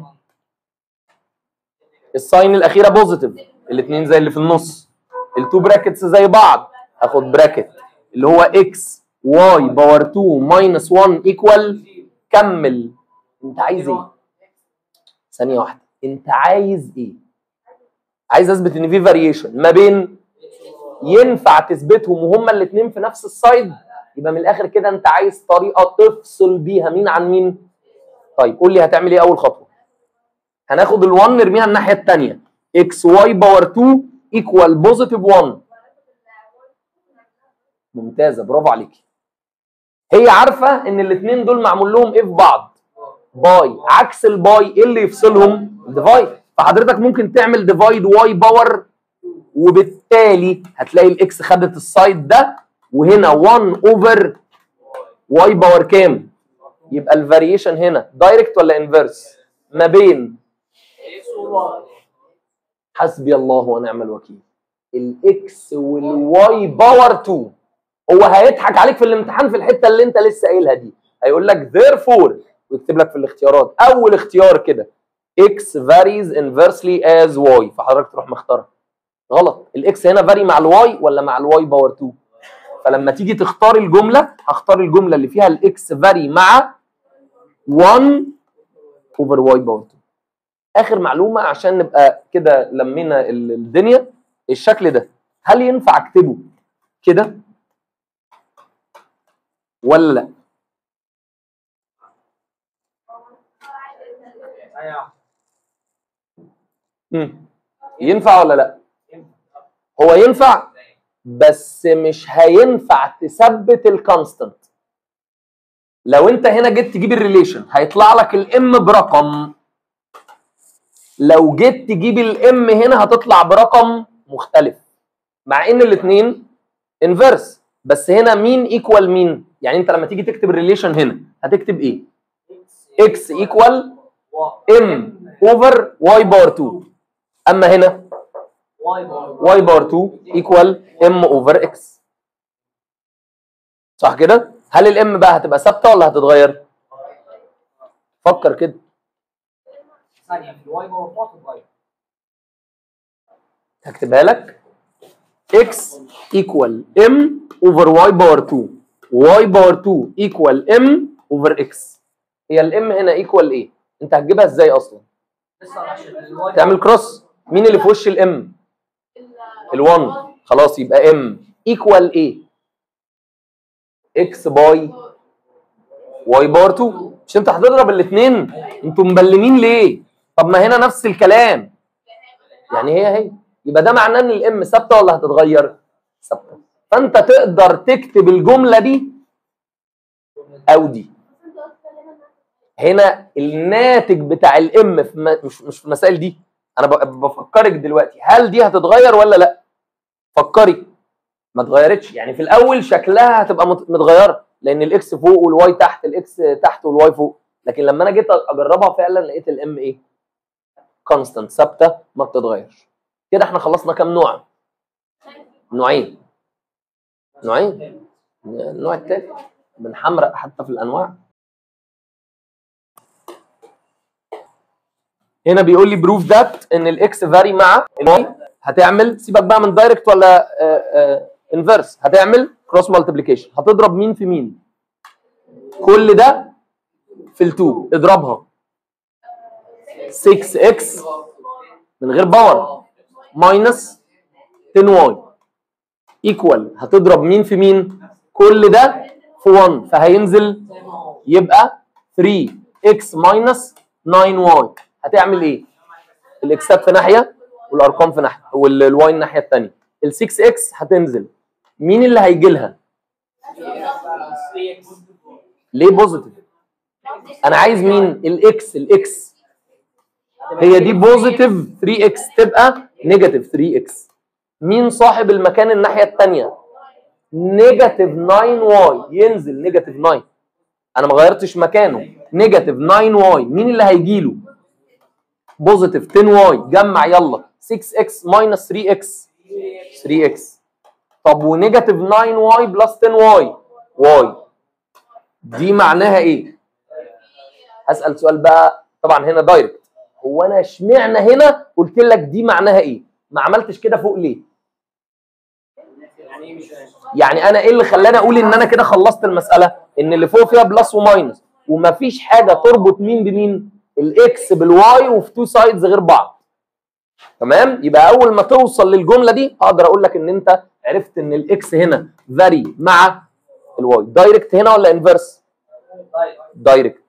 الساين الاخيره بوزيتيف الاثنين زي اللي في النص التو براكتس زي بعض اخد براكت اللي هو اكس واي باور 2 ماينس 1 ايكوال كمل انت عايز ايه ثانيه واحده انت عايز ايه عايز اثبت ان في فاريشن ما بين ينفع تثبتهم وهما الاثنين في نفس السايد يبقى من الاخر كده انت عايز طريقه تفصل بيها مين عن مين طيب قول لي هتعمل ايه اول خطوه هناخد ال1 نرميها الناحيه الثانيه اكس واي باور 2 ايكوال بوزيتيف 1 ممتازه برافو عليكي هي عارفه ان الاثنين دول معمول لهم ايه في بعض باي عكس الباي ايه اللي يفصلهم الديفايد فحضرتك ممكن تعمل ديفايد واي باور وبالتالي هتلاقي الاكس خدت السايد ده وهنا 1 اوفر واي باور كام يبقى الفاريشن هنا دايركت ولا انفيرس ما بين اكس وواي حسبي الله ونعم الوكيل الاكس والواي باور 2 هو هيضحك عليك في الامتحان في الحته اللي انت لسه قايلها دي هيقول لك therefore ويكتب لك في الاختيارات اول اختيار كده x varies inversely as y فحضرتك تروح مختارها غلط الاكس هنا فاري مع الواي ولا مع الواي باور 2 فلما تيجي تختار الجمله هختار الجمله اللي فيها الاكس فاري مع 1 اوفر واي باور 2 اخر معلومه عشان نبقى كده لمينا ال- الدنيا الشكل ده هل ينفع اكتبه كده ولا لا ايوه مم. ينفع ولا لا هو ينفع بس مش هينفع تثبت الكونستنت لو انت هنا جيت تجيب الريليشن هيطلع لك الام برقم لو جيت تجيب الام هنا هتطلع برقم مختلف مع ان الاثنين انفيرس بس هنا مين ايكوال مين يعني انت لما تيجي تكتب الريليشن هنا هتكتب ايه اكس ايكوال ام اوفر واي باور 2 اما هنا واي باور y باور 2 ايكوال m اوفر x صح كده هل الام بقى هتبقى ثابته ولا هتتغير فكر كده ثانية في الواي باور 4 تتغير هكتبها لك x ايكوال m اوفر y باور 2 y باور 2 ايكوال m اوفر x هي الام هنا ايكوال ايه انت هتجيبها ازاي اصلا لسه عشان الواي تعمل كروس مين اللي في وش الام ال1 خلاص يبقى ام ايكوال ايه اكس باي واي باور 2 مش انت هتضرب الاثنين انتوا مبلمين ليه طب ما هنا نفس الكلام يعني هي هي يبقى ده معناه ان الام ثابته ولا هتتغير ثابته فانت تقدر تكتب الجمله دي او دي هنا الناتج بتاع الام في م- مش مش في المسائل دي انا ب- بفكرك دلوقتي هل دي هتتغير ولا لا فكري ما اتغيرتش يعني في الاول شكلها هتبقى مت- متغيره لان الاكس فوق والواي تحت الاكس تحت والواي فوق لكن لما انا جيت اجربها فعلا لقيت الام ايه كونستانت ثابته ما بتتغيرش كده احنا خلصنا كام نوع نوعين نوعين النوع التالت بنحمرق حتى في الانواع هنا بيقول لي بروف ذات ان الاكس فاري مع الواي هتعمل سيبك بقى من دايركت ولا انفيرس هتعمل كروس مالتيبليكيشن هتضرب مين في مين كل ده في ال2 اضربها 6 اكس من غير باور ماينس 10 واي ايكوال هتضرب مين في مين كل ده في 1 فهينزل يبقى 3 اكس ماينس 9 واي هتعمل ايه الاكسات في ناحيه والارقام في ناحيه والواي الناحيه الثانيه ال 6 اكس هتنزل مين اللي هيجي لها ليه بوزيتيف انا عايز مين الاكس الاكس هي دي بوزيتيف 3 اكس تبقى نيجاتيف 3 اكس مين صاحب المكان الناحيه الثانيه نيجاتيف 9 واي ينزل نيجاتيف 9 انا ما غيرتش مكانه نيجاتيف 9 واي مين اللي هيجي له بوزيتيف 10 واي جمع يلا 6 اكس ماينس 3 اكس 3 اكس طب ونيجاتيف 9 واي بلس 10 واي واي دي معناها ايه هسال سؤال بقى طبعا هنا دايركت هو انا اشمعنى هنا قلت لك دي معناها ايه ما عملتش كده فوق ليه يعني ايه مش فاهم يعني انا ايه اللي خلاني اقول ان انا كده خلصت المساله ان اللي فوق فيها بلس وماينس ومفيش حاجه تربط مين بمين الاكس بالواي وفي تو سايدز غير بعض تمام يبقى اول ما توصل للجمله دي اقدر اقول لك ان انت عرفت ان الاكس هنا فاري مع الواي دايركت هنا ولا انفرس طيب دايركت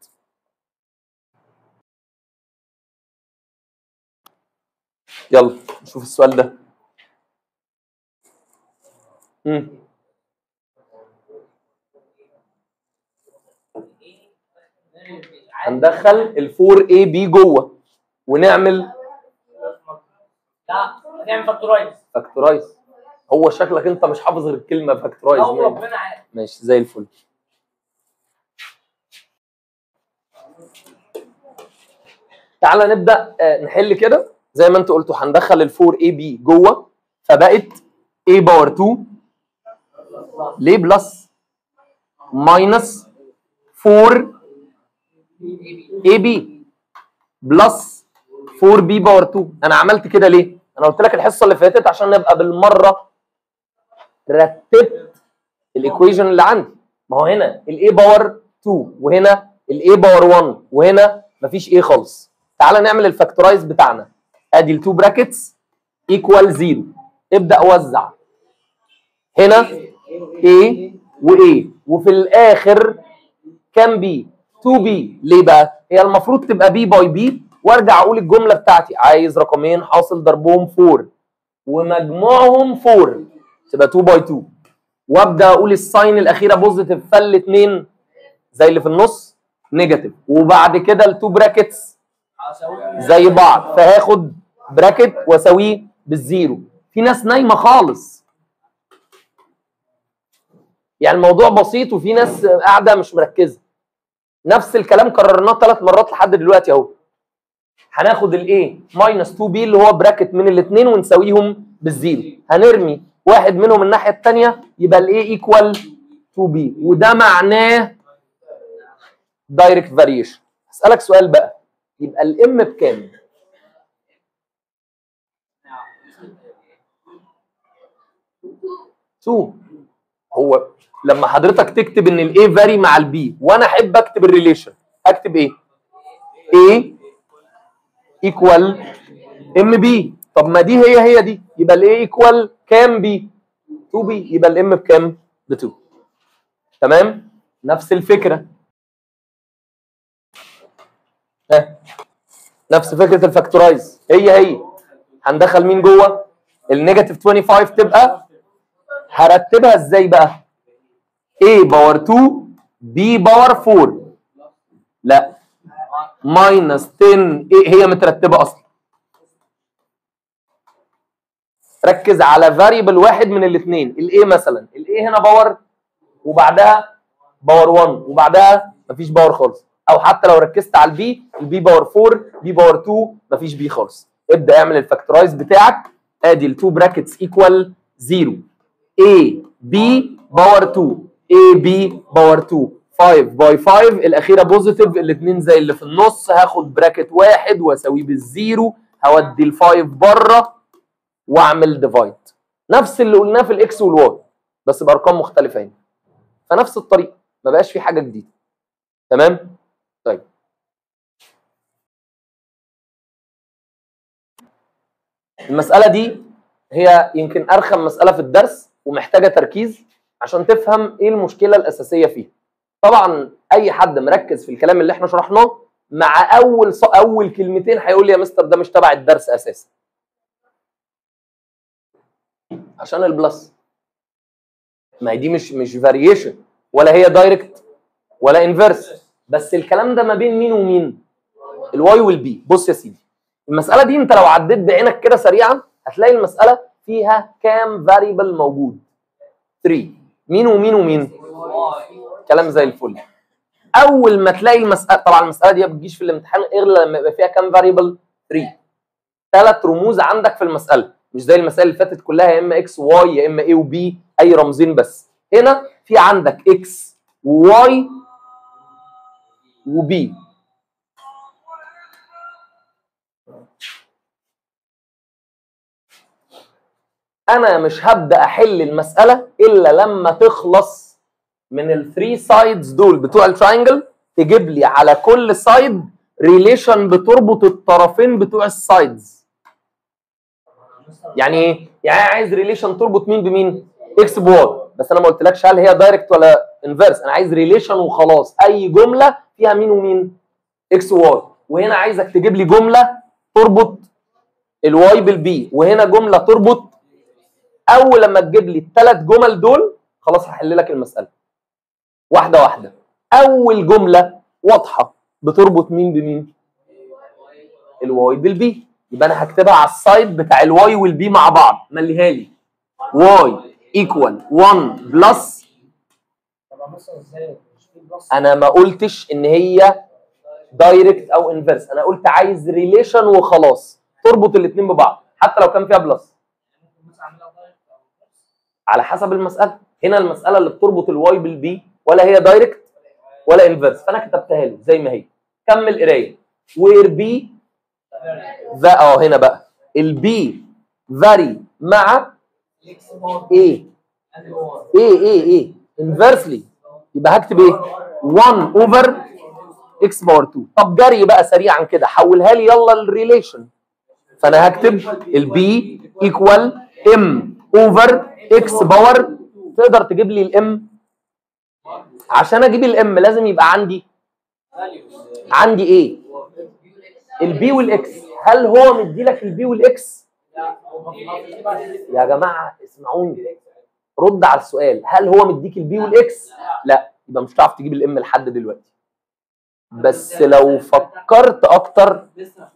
يلا نشوف السؤال ده مم. هندخل ال 4 اي بي جوه ونعمل لا هنعمل فاكتورايز فاكتورايز هو شكلك انت مش حافظ غير الكلمه فاكتورايز او ربنا عارف ماشي زي الفل تعالى نبدا آه، نحل كده زي ما انت قلتوا هندخل ال 4 اي بي جوه فبقت a باور 2 ليه بلس ماينس 4 اي بي بلس 4 بي باور 2 انا عملت كده ليه؟ انا قلت لك الحصه اللي فاتت عشان نبقى بالمره رتبت الايكويشن اللي عندي ما هو هنا الاي باور 2 وهنا الاي باور 1 وهنا مفيش ايه خالص تعالى نعمل الفاكتورايز بتاعنا ادي التو براكتس ايكوال 0 ابدا وزع هنا A و A وفي الاخر كام بي 2 بي ليه بقى هي المفروض تبقى بي باي بي وارجع اقول الجمله بتاعتي عايز رقمين حاصل ضربهم 4 ومجموعهم 4 تبقى 2 باي 2 وابدا اقول الساين الاخيره بوزيتيف فالاثنين زي اللي في النص نيجاتيف وبعد كده التو براكتس هسوي زي بعض فهاخد براكت واساويه بالزيرو في ناس نايمه خالص يعني الموضوع بسيط وفي ناس قاعده مش مركزه نفس الكلام كررناه ثلاث مرات لحد دلوقتي اهو هناخد الايه ماينس 2 بي اللي هو براكت من الاثنين ونساويهم بالزيرو هنرمي واحد منهم الناحيه الثانيه يبقى الايه ايكوال 2 بي وده معناه دايركت فاريشن اسالك سؤال بقى يبقى الام بكام؟ تو هو لما حضرتك تكتب ان الاي فاري مع البي وانا احب اكتب الريليشن اكتب ايه؟ A ايكوال ام بي طب ما دي هي هي دي يبقى الاي ايكوال كام بي؟ 2 بي يبقى الام بكام؟ ب 2 تمام؟ نفس الفكره ها نفس فكره الفاكتورايز هي هي هندخل مين جوه النيجاتيف 25 تبقى هرتبها ازاي بقى a باور 2 b باور 4 لا ماينس 10 a هي مترتبه اصلا ركز على فاريبل واحد من الاثنين الاي مثلا الاي هنا باور وبعدها باور 1 وبعدها مفيش باور خالص او حتى لو ركزت على البي البي باور 4 بي باور 2 مفيش بي خالص ابدا اعمل الفاكتورايز بتاعك ادي التو براكتس ايكوال 0 A B باور 2 A B باور 2 5 باي 5 الاخيره بوزيتيف الاثنين زي اللي في النص هاخد براكت واحد واساويه بالزيرو هودي الفايف بره واعمل ديفايد نفس اللي قلناه في الاكس والواي بس بارقام مختلفه هنا فنفس الطريقه ما بقاش في حاجه جديده تمام طيب المساله دي هي يمكن ارخم مساله في الدرس ومحتاجه تركيز عشان تفهم ايه المشكله الاساسيه فيها طبعا اي حد مركز في الكلام اللي احنا شرحناه مع اول ص... اول كلمتين هيقول لي يا مستر ده مش تبع الدرس اساسا عشان البلس ما هي دي مش مش فاريشن ولا هي دايركت ولا انفيرس بس الكلام ده ما بين مين ومين الواي والبي بص يا سيدي المساله دي انت لو عديت بعينك كده سريعا هتلاقي المساله فيها كام فاريبل موجود 3 مين ومين ومين كلام زي الفل اول ما تلاقي المساله طبعا المساله دي ما بتجيش في الامتحان غير لما يبقى فيها كام فاريبل 3 ثلاث رموز عندك في المساله مش زي المسائل اللي فاتت كلها يا اما اكس واي يا اما اي وبي اي رمزين بس هنا في عندك اكس وواي وبي انا مش هبدا احل المساله الا لما تخلص من الثري سايدز دول بتوع التراينجل تجيب لي على كل سايد ريليشن بتربط الطرفين بتوع السايدز يعني ايه يعني أنا عايز ريليشن تربط مين بمين اكس بواي بس انا ما قلتلكش هل هي دايركت ولا انفيرس انا عايز ريليشن وخلاص اي جمله فيها مين ومين اكس وواي وهنا عايزك تجيب لي جمله تربط الواي بالبي وهنا جمله تربط اول لما تجيب لي الثلاث جمل دول خلاص هحل لك المساله واحده واحده اول جمله واضحه بتربط مين بمين الواي بالبي يبقى انا هكتبها على السايد بتاع الواي والبي مع بعض مليها لي واي ايكوال 1 بلس طب ابص ازاي مش في بلس انا ما قلتش ان هي دايركت او انفرس انا قلت عايز ريليشن وخلاص تربط الاثنين ببعض حتى لو كان فيها بلس ممكن مثلا اعملها دايركت او بلس على حسب المساله هنا المساله اللي بتربط الواي بالبي ولا هي دايركت ولا انفرس فانا كتبتها له زي ما هي كمل قرايه وير بي ذا اه هنا بقى البي فاري مع اكس بار ايه ادي هو ايه ايه ايه انفرسلي يبقى هكتب ايه 1 اوفر اكس باور 2 طب جري بقى سريعا كده حولها لي يلا الريليشن فانا هكتب البي ايكوال ام اوفر اكس باور تقدر تجيب لي الام عشان اجيب الام لازم يبقى عندي عندي ايه البي والاكس هل هو مدي لك البي والاكس يا جماعه اسمعوني رد على السؤال هل هو مديك البي والاكس لا يبقى مش هتعرف تجيب الام لحد دلوقتي بس لو فكرت اكتر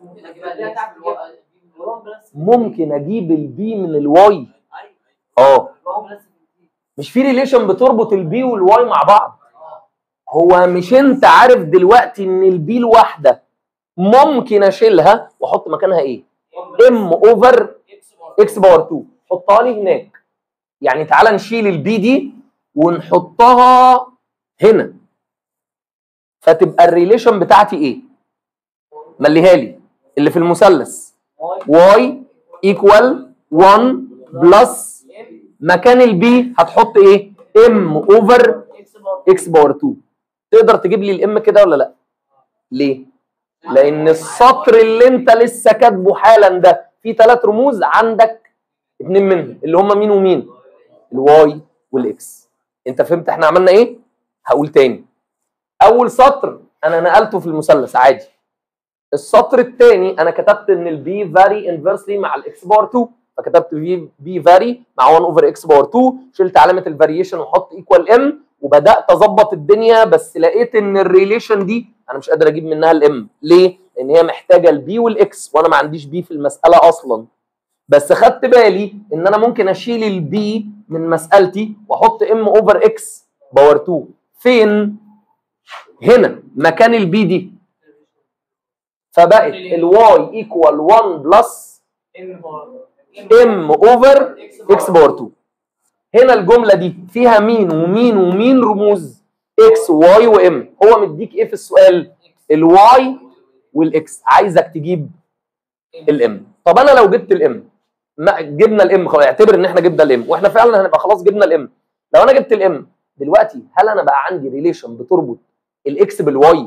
ممكن اجيب البي من الواي اه مش في ريليشن بتربط البي والواي مع بعض هو مش انت عارف دلوقتي ان البي الواحده ممكن اشيلها واحط مكانها ايه ام اوفر اكس باور 2 حطها لي هناك يعني تعالى نشيل البي دي ونحطها هنا فتبقى الريليشن بتاعتي ايه مليها لي اللي في المثلث واي ايكوال 1 بلس مكان البي هتحط ايه ام اوفر اكس باور 2 تقدر تجيب لي الام كده ولا لا ليه لان السطر اللي انت لسه كاتبه حالا ده فيه ثلاث رموز عندك اتنين منهم اللي هم مين ومين الواي والاكس انت فهمت احنا عملنا ايه هقول تاني اول سطر انا نقلته في المثلث عادي السطر الثاني انا كتبت ان البي فاري انفرسلي مع الاكس باور 2 فكتبت بي بي فاري مع 1 اوفر اكس باور 2 شلت علامه الفاريشن وحط ايكوال ام وبدات اظبط الدنيا بس لقيت ان الريليشن دي انا مش قادر اجيب منها الام ليه لان هي محتاجه البي والاكس وانا ما عنديش بي في المساله اصلا بس خدت بالي ان انا ممكن اشيل البي من مسالتي واحط ام اوفر اكس باور 2 فين هنا مكان البي دي فبقت الواي ايكوال 1 بلس ام اوفر اكس باور 2 هنا الجمله دي فيها مين ومين ومين رموز اكس وواي وام هو مديك ايه في السؤال الواي والاكس عايزك تجيب الام طب انا لو جبت الام ما جبنا الام خلاص اعتبر ان احنا جبنا الام واحنا فعلا هنبقى خلاص جبنا الام لو انا جبت الام دلوقتي هل انا بقى عندي ريليشن بتربط الاكس بالواي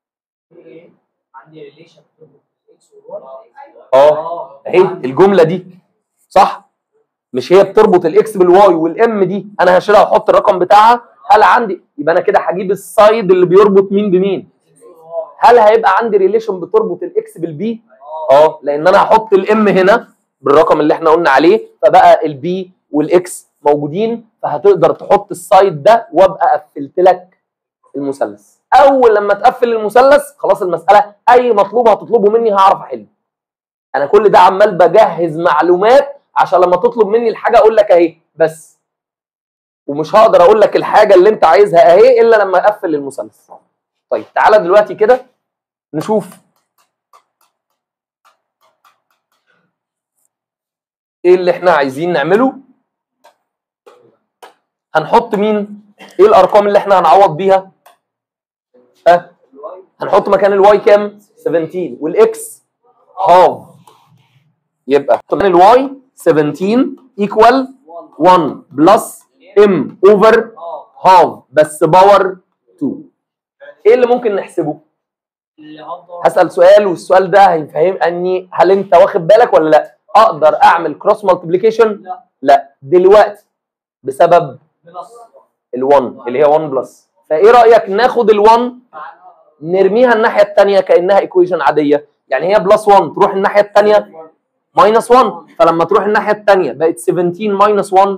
عندي ريليشن اكس وواي اه اهي الجمله دي صح مش هي بتربط الاكس بالواي والام دي انا هشيلها واحط الرقم بتاعها هل عندي يبقى انا كده هجيب السايد اللي بيربط مين بمين هل هيبقى عندي ريليشن بتربط الاكس بالبي اه لان انا هحط الام هنا بالرقم اللي احنا قلنا عليه فبقى البي والاكس موجودين فهتقدر تحط السايد ده وابقى قفلت لك المثلث اول لما تقفل المثلث خلاص المساله اي مطلوب هتطلبه مني هعرف احله انا كل ده عمال بجهز معلومات عشان لما تطلب مني الحاجه اقول لك اهي بس ومش هقدر اقول لك الحاجه اللي انت عايزها اهي الا لما اقفل المثلث طيب تعالى دلوقتي كده نشوف ايه اللي احنا عايزين نعمله هنحط مين ايه الارقام اللي احنا هنعوض بيها ها هنحط مكان الواي كام 17 والاكس هاف يبقى مكان الواي 17 ايكوال 1 بلس ام اوفر هاف بس باور 2 ايه اللي ممكن نحسبه اللي هفضل هسال سؤال والسؤال ده هيفهم اني هل انت واخد بالك ولا لا اقدر اعمل كروس مالتيبليكيشن لا لا دلوقتي بسبب بلس ال1 اللي هي 1 بلس فايه رايك ناخد ال1 نرميها الناحيه الثانيه كانها ايكويشن عاديه يعني هي بلس 1 تروح الناحيه الثانيه ماينس 1 فلما تروح الناحيه الثانيه بقت 17 ماينس 1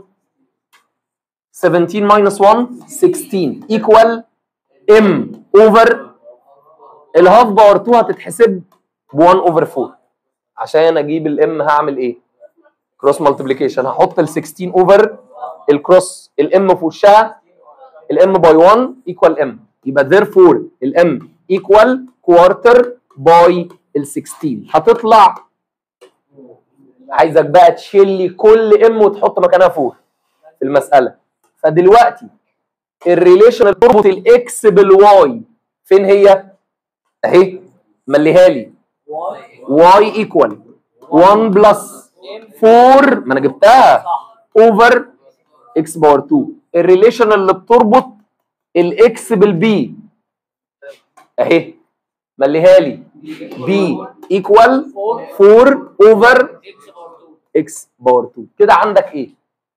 17 ماينس 1 16 ايكوال ام اوفر الهاف باور 2 هتتحسب ب 1 اوفر 4 عشان اجيب الام هعمل ايه؟ كروس مالتيبليكيشن هحط ال 16 اوفر الكروس الام في وشها الام باي 1 ايكوال ام يبقى therefore الام ايكوال كوارتر باي ال 16 هتطلع عايزك بقى تشيل لي كل ام وتحط مكانها 4 في المساله فدلوقتي الريليشن اللي بتربط الاكس بالواي فين هي؟ اهي مليها لي واي ايكوال 1 بلس 4 ما انا جبتها اوفر اكس باور 2 الريليشن اللي بتربط الاكس بالبي اهي مليها لي بي ايكوال 4 اوفر اكس باور 2 كده عندك ايه؟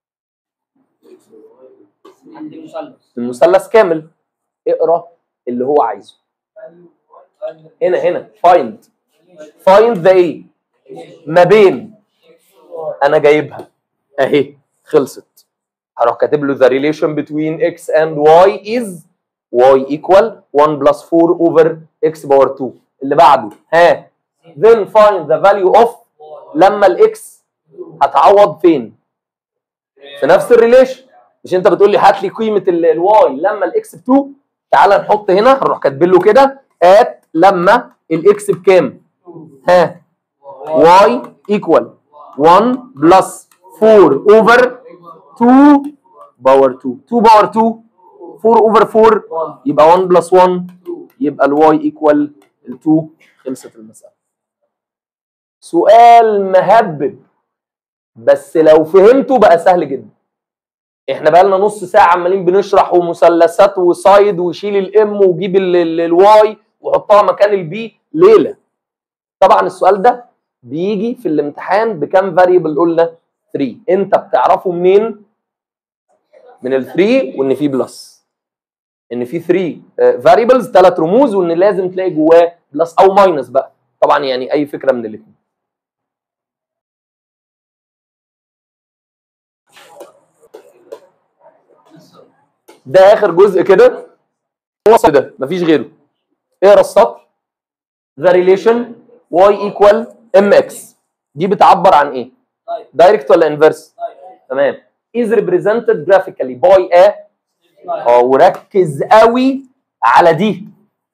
عندي مثلث المثلث كامل اقرا اللي هو عايزه هنا هنا فايند فايند ذا ايه ما بين انا جايبها اهي خلصت هروح كاتب له the relation between x and y is y equal 1 plus 4 over x power 2 اللي بعده ها then find the value of لما الاكس هتعوض فين في نفس الريليشن مش انت بتقول لي هات لي قيمه الواي لما الاكس ب 2 تعال نحط هنا هنروح كاتبين له كده ات لما الاكس بكام ها y equal 1 plus 4 over 2 باور 2 2 باور 2 4 over 4 يبقى 1 plus 1 يبقى الواي equal ال 2 خلصت المسألة سؤال مهبب بس لو فهمته بقى سهل جدا احنا بقى لنا نص ساعة عمالين بنشرح ومثلثات وسايد وشيل الام وجيب الواي وحطها مكان البي ليلة طبعا السؤال ده بيجي في الامتحان بكام فاريبل قلنا 3 انت بتعرفه منين من ال 3 وان في بلس ان في 3 فاريبلز ثلاث رموز وان لازم تلاقي جواه بلس او ماينس بقى طبعا يعني اي فكره من الاثنين ده اخر جزء كده هو السطر ده مفيش غيره اقرا السطر the relation y equal mx دي بتعبر عن ايه طيب دايركت ولا انفرس طيب تمام is represented graphically by a اه وركز قوي على دي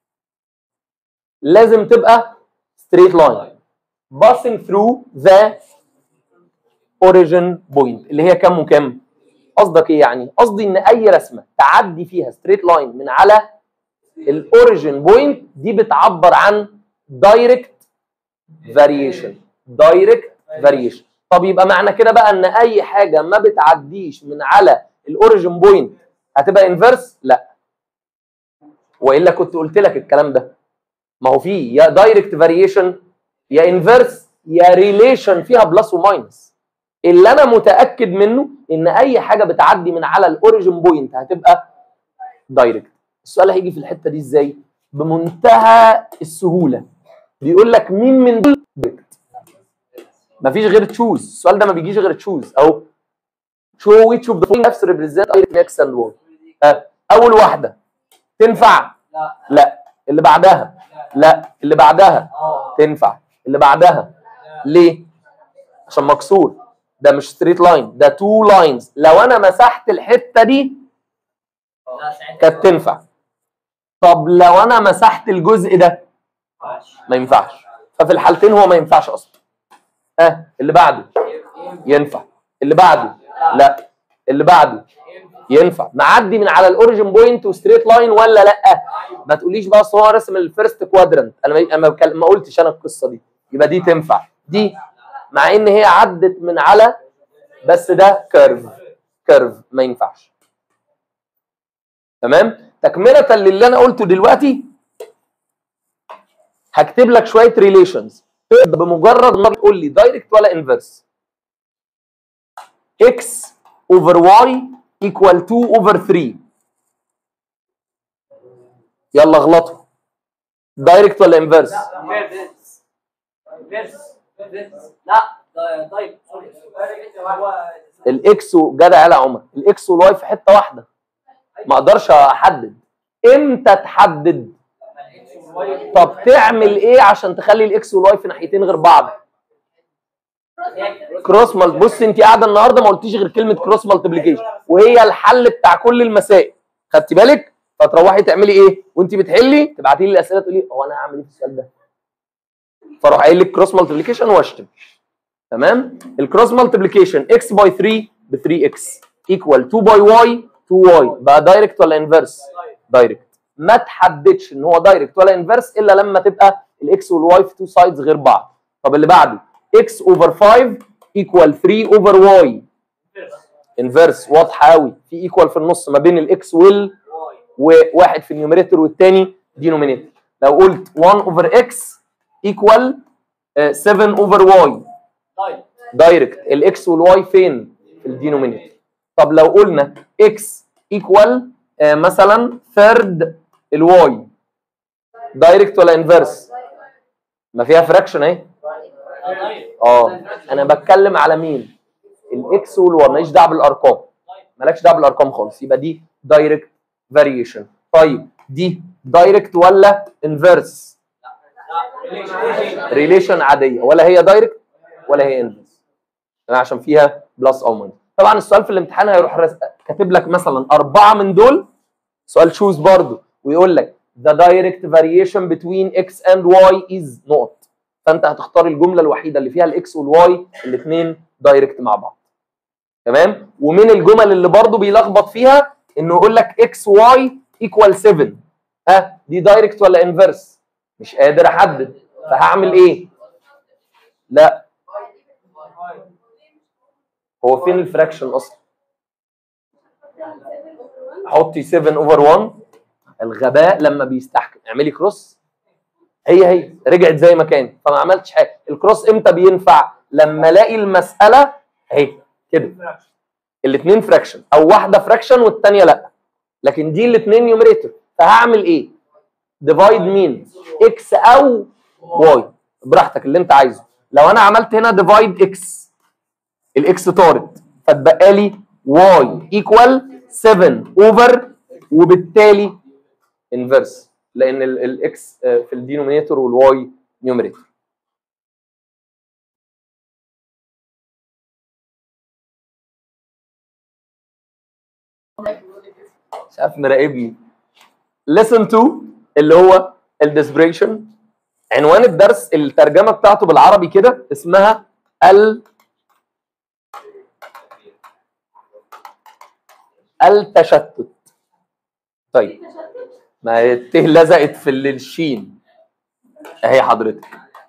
لازم تبقى straight line passing through the origin point اللي هي كام وكام قصدك ايه يعني قصدي ان اي رسمه تعدي فيها straight line من على الاوريجن بوينت دي بتعبر عن direct variation direct variation طب يبقى معنى كده بقى ان اي حاجه ما بتعديش من على الاوريجن بوينت هتبقى انفرس لا والا كنت قلت لك الكلام ده ما هو في يا دايركت فاريشن يا انفرس يا ريليشن فيها بلس وماينس اللي انا متاكد منه ان اي حاجه بتعدي من على الاوريجن بوينت هتبقى دايركت السؤال هيجي في الحته دي ازاي بمنتهى السهوله بيقول لك مين من دول direct؟ مفيش غير تشوز السؤال ده ما بيجيش غير تشوز اهو show which of the following graphs represent direct x and y آه، اول واحده تنفع لا لا اللي بعدها لا اللي بعدها اه تنفع اللي بعدها ليه عشان مكسور ده مش ستريت لاين ده تو لاينز لو انا مسحت الحته دي لا ساعتها كانت تنفع طب لو انا مسحت الجزء ده ينفعش. ما ينفعش ففي الحالتين هو ما ينفعش اصلا ها اللي بعده ينفع اللي بعده لا اللي بعده ينفع معدي من على الاوريجن بوينت وستريت لاين ولا لا ما تقوليش بقى اصل هو رسم الفيرست كوادرنت انا ما- ما بكل- ما قلتش انا القصه دي يبقى دي تنفع دي مع ان هي عدت من على بس ده كيرف كيرف ما ينفعش تمام تكمله للي انا قلته دلوقتي هكتب لك شويه ريليشنز تقدر بمجرد ما تقول لي دايركت ولا انفرس x over y equal 2 over 3 يلا اغلطوا دايركت ولا انفرس لا فيرس فيرس فيرس لا ده- طيب سوري هو الاكس و- جدع يا عمر الاكس والواي في حته واحده ما اقدرش احدد امتى تحدد لما الاكس طب تعمل ايه عشان تخلي الاكس والواي في ناحيتين غير بعض كروس مال بص انت قاعده النهارده ما قلتيش غير كلمه كروس مالتيبليكيشن وهي الحل بتاع كل المسائل خدتي بالك فتروحي تعملي ايه وانت بتحلي تبعتي لي الاسئله تقولي هو انا هعمل ايه في السؤال ده فاروح قايل لك كروس مالتيبليكيشن واشتم تمام الكروس مالتيبليكيشن اكس باي 3 ب 3 اكس ايكوال 2 باي واي 2 واي بقى دايركت ولا انفرس دايركت ما تحددش ان هو دايركت ولا انفرس الا لما تبقى الاكس والواي في تو سايدز غير بعض طب اللي بعده اكس اوفر 5 ايكوال 3 اوفر واي انفرس واضحه قوي في ايكوال في النص ما بين الاكس وال وواحد في النيوميريتور والتاني دينومينيتور لو قلت 1 اوفر اكس ايكوال 7 اوفر واي طيب دايركت الاكس والواي فين في الدينومينيتور طب لو قلنا اكس ايكوال مثلا ثيرد الواي دايركت ولا انفرس ما فيها فراكشن اهي اه انا بتكلم على مين الاكس والواي ماليش دعوه بالارقام مالكش دعوه بالارقام خالص يبقى دي دايركت فاريشن طيب دي دايركت ولا انفرس ريليشن عاديه ولا هي دايركت ولا هي انفرس عشان فيها بلس او ماينس طبعا السؤال في الامتحان هيروح رس- كاتب لك مثلا اربعه من دول سؤال شوز برضو ويقول لك the direct variation between x and y is نقط فانت هتختار الجمله الوحيده اللي فيها الاكس والواي الاثنين دايركت مع بعض تمام ومن الجمل اللي برضو بيلخبط فيها انه يقول لك اكس واي ايكوال 7 ها دي دايركت ولا انفرس مش قادر احدد فهعمل ايه لا هو فين الفراكشن اصلا حطي 7 اوفر 1 الغباء لما بيستحكم اعملي كروس هي هي رجعت زي ما كانت فما عملتش حاجه الكروس امتى بينفع لما الاقي المساله اهي كده الاثنين فراكشن او واحده فراكشن والثانيه لا لكن دي الاثنين نيوميريتور فهعمل ايه ديفايد مين اكس او واي براحتك اللي انت عايزه لو انا عملت هنا ديفايد اكس الاكس طارت فتبقى لي واي ايكوال 7 اوفر وبالتالي انفرس لان الاكس في الدينومينيتور والواي نيوميريتور مش عارف مراقبني lesson 2 اللي هو الديسبريشن عنوان الدرس الترجمه بتاعته بالعربي كده اسمها ال التشتت طيب ما هي الت لزقت في ال- الشين اهي حضرتك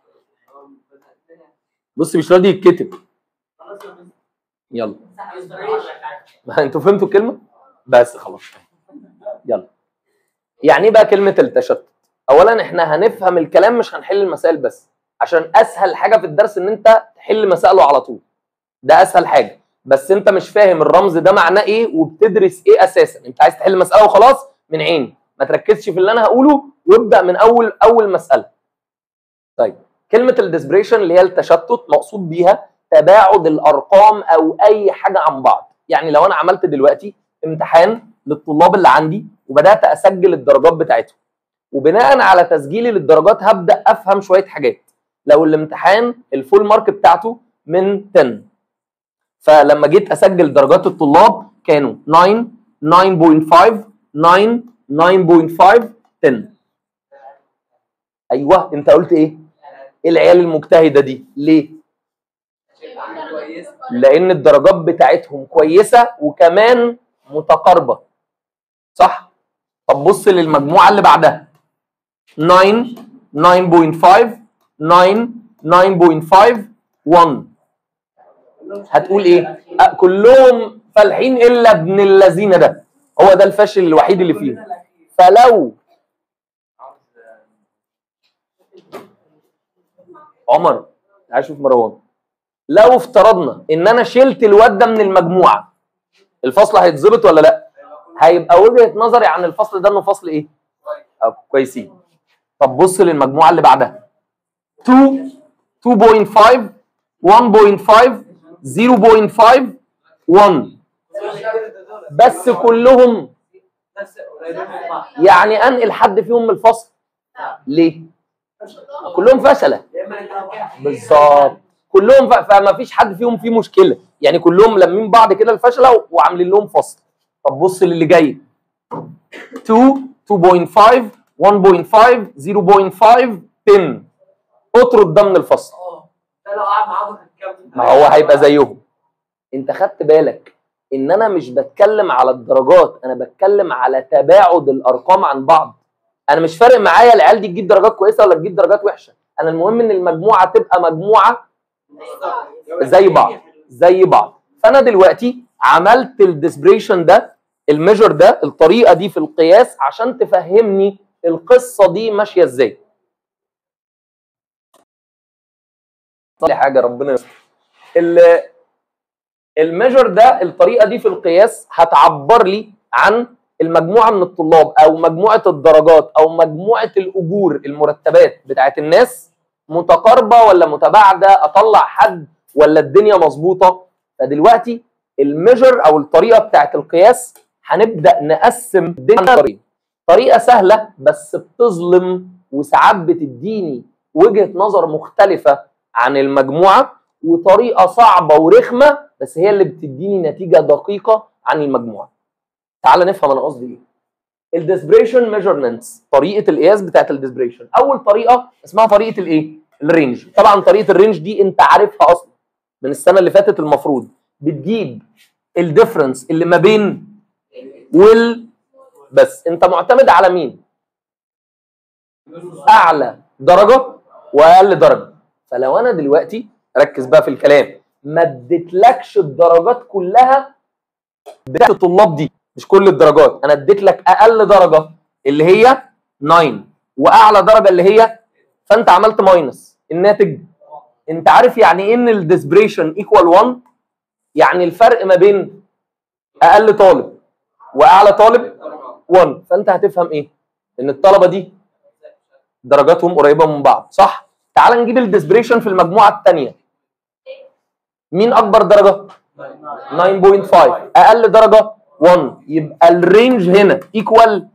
بص مش راضي يتكتب يلا ما انتوا فهمتوا الكلمه بس خلاص يلا يعني ايه بقى كلمه التشتت اولا احنا هنفهم الكلام مش هنحل المسائل بس عشان اسهل حاجه في الدرس ان انت تحل مسائله على طول ده اسهل حاجه بس انت مش فاهم الرمز ده معناه ايه وبتدرس ايه اساسا انت عايز تحل مساله وخلاص من عين ما تركزش في اللي انا هقوله وابدا من اول اول مساله طيب كلمه الديسبريشن اللي هي التشتت مقصود بيها تباعد الارقام او اي حاجه عن بعض يعني لو انا عملت دلوقتي امتحان للطلاب اللي عندي وبدات اسجل الدرجات بتاعتهم وبناء على تسجيلي للدرجات هبدا افهم شويه حاجات لو الامتحان الفول مارك بتاعته من 10 فلما جيت اسجل درجات الطلاب كانوا 9 9.5 9 9.5 10 ايوه انت قلت ايه؟ ايه العيال المجتهده دي؟ ليه؟ لان الدرجات بتاعتهم كويسه وكمان متقاربه صح؟ طب بص للمجموعه اللي بعدها 9 9.5 9 9.5 1 هتقول ايه؟ أه كلهم فالحين الا ابن اللذين ده هو ده الفاشل الوحيد اللي فيهم فلو عمر تعال شوف مروان لو افترضنا ان انا شلت الواد ده من المجموعه الفصل هيتظبط ولا لا؟ هيبقى وجهه نظري عن الفصل ده انه فصل ايه؟ أه كويسين طب بص للمجموعه اللي بعدها 2 2.5 1.5 0.5 1 بس كلهم يعني انقل حد فيهم من الفصل ليه كلهم فشله يا اما نتوقع بالظبط كلهم ف... فما فيش حد فيهم فيه مشكله يعني كلهم لامين بعض كده الفشله و- وعاملين لهم فصل طب بص للي جاي 2 2.5 1.5 0.5 10 اطرد ده من الفصل اه ده لو قعد معاهم كام ما هو هيبقى زيهم انت خدت بالك ان انا مش بتكلم على الدرجات انا بتكلم على تباعد الارقام عن بعض انا مش فارق معايا العيال دي تجيب درجات كويسه ولا تجيب درجات وحشه انا المهم ان المجموعه تبقى مجموعه زي بعض زي بعض فانا دلوقتي عملت الديسبريشن ده الميجر ده الطريقه دي في القياس عشان تفهمني القصه دي ماشيه ازاي طلع حاجه ربنا يستر ال- الميجر ده الطريقه دي في القياس هتعبر لي عن المجموعه من الطلاب او مجموعه الدرجات او مجموعه الاجور المرتبات بتاعت الناس متقاربه ولا متباعده اطلع حد ولا الدنيا مظبوطه فدلوقتي الميجر او الطريقه بتاعت القياس هنبدا نقسم الدنيا طريقه طريقه سهله بس بتظلم وساعات بتديني وجهه نظر مختلفه عن المجموعه وطريقه صعبه ورخمه بس هي اللي بتديني نتيجه دقيقه عن المجموعه تعال نفهم انا قصدي ايه الديسبريشن ميجرمنتس طريقه القياس بتاعت الديسبريشن اول طريقه اسمها طريقه الايه الرينج طبعا طريقه الرينج دي انت عارفها اصلا من السنه اللي فاتت المفروض بتجيب الديفرنس اللي ما بين وال بس انت معتمد على مين اعلى درجه واقل درجه فلو انا دلوقتي ركز بقى في الكلام ما اديتلكش الدرجات كلها بتاعت الطلاب دي مش كل الدرجات انا اديت لك اقل درجه اللي هي 9 واعلى درجه اللي هي فانت عملت ماينس الناتج انت عارف يعني ايه ان الديسبريشن ايكوال 1 يعني الفرق ما بين اقل طالب واعلى طالب 1 فانت هتفهم ايه ان الطلبه دي درجاتهم قريبه من بعض صح تعال نجيب الديسبريشن في المجموعه الثانيه مين اكبر درجه 9.5 اقل درجه 1 يبقى الرينج هنا ايكوال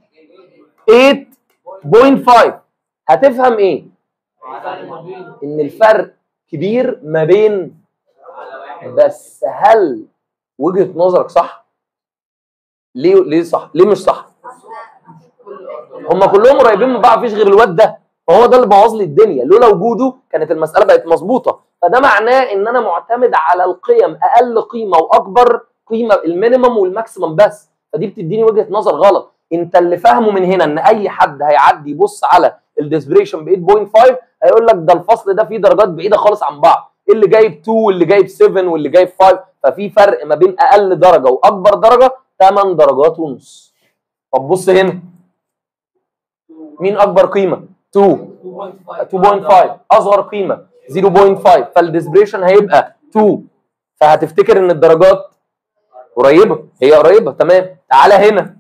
8.5 هتفهم ايه ان الفرق كبير ما بين بس هل وجهة نظرك صح ليه ليه صح ليه مش صح هم كلهم قريبين من بعض مفيش غير الواد ده فهو ده اللي بوظ لي الدنيا لولا وجوده كانت المساله بقت مظبوطه فده معناه ان انا معتمد على القيم اقل قيمه واكبر قيمه المينيمم والماكسيمم بس فدي بتديني وجهه نظر غلط انت اللي فاهمه من هنا ان اي حد هيعدي يبص على الديسبريشن ب 8.5 هيقول لك ده الفصل ده فيه درجات بعيده خالص عن بعض اللي جايب 2 واللي جايب 7 واللي جايب 5 ففي فرق ما بين اقل درجه واكبر درجه 8 درجات ونص طب بص هنا مين اكبر قيمه 2 2.5 اصغر قيمه 0.5 فالديسبريشن هيبقى 2 فهتفتكر ان الدرجات قريبه هي قريبه تمام تعالى هنا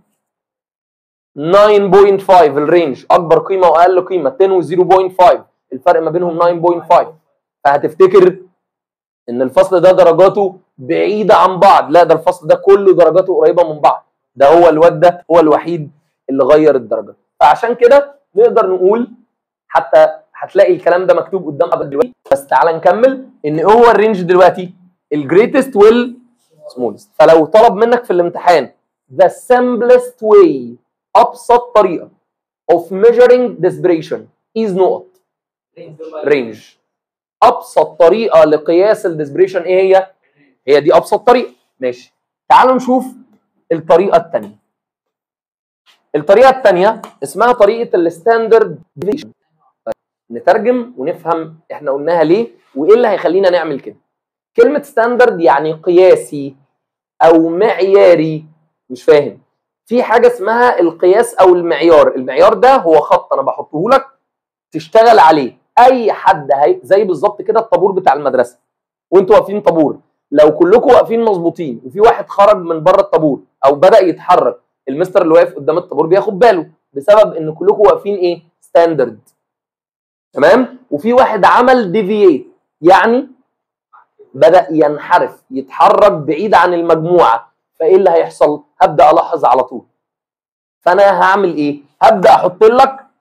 9.5 الرينج اكبر قيمه واقل قيمه 10 و 0.5 الفرق ما بينهم 9.5 فهتفتكر ان الفصل ده درجاته بعيده عن بعض لا ده الفصل ده كله درجاته قريبه من بعض ده هو الواد ده هو الوحيد اللي غير الدرجه فعشان كده نقدر نقول حتى هتلاقي الكلام ده مكتوب قدام حضرتك دلوقتي بس تعالى نكمل ان ايه هو الرينج دلوقتي الجريتست وال سمولست فلو طلب منك في الامتحان the simplest way ابسط طريقه of measuring desperation is نقط رينج ابسط طريقه لقياس الديسبريشن ايه هي هي دي ابسط طريقه ماشي تعالوا نشوف الطريقه الثانيه الطريقه الثانيه اسمها طريقه الستاندرد ديفيشن نترجم ونفهم احنا قلناها ليه وايه اللي هيخلينا نعمل كده كلمه ستاندرد يعني قياسي او معياري مش فاهم في حاجه اسمها القياس او المعيار المعيار ده هو خط انا بحطه لك تشتغل عليه اي حد هي زي بالظبط كده الطابور بتاع المدرسه وانتوا واقفين طابور لو كلكم واقفين مظبوطين وفي واحد خرج من بره الطابور او بدا يتحرك المستر اللي واقف قدام الطابور بياخد باله بسبب ان كلكم واقفين ايه ستاندرد تمام وفي واحد عمل ديفييت يعني بدا ينحرف يتحرك بعيد عن المجموعه فايه اللي هيحصل هبدا الاحظ على طول فانا هعمل ايه هبدا احط لك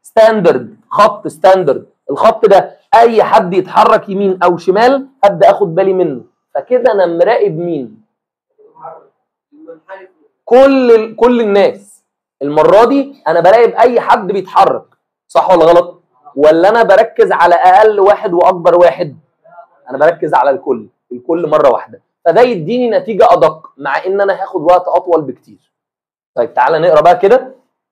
ستاندرد خط ستاندرد الخط ده اي حد يتحرك يمين او شمال ابدا اخد بالي منه فكده انا مراقب مين المنحرف كل ال- كل الناس المره دي انا براقب اي حد بيتحرك صح ولا غلط ولا انا بركز على اقل واحد واكبر واحد انا بركز على الكل الكل مره واحده فده يديني نتيجه ادق مع ان انا هاخد وقت اطول بكتير طيب تعالى نقرا بقى كده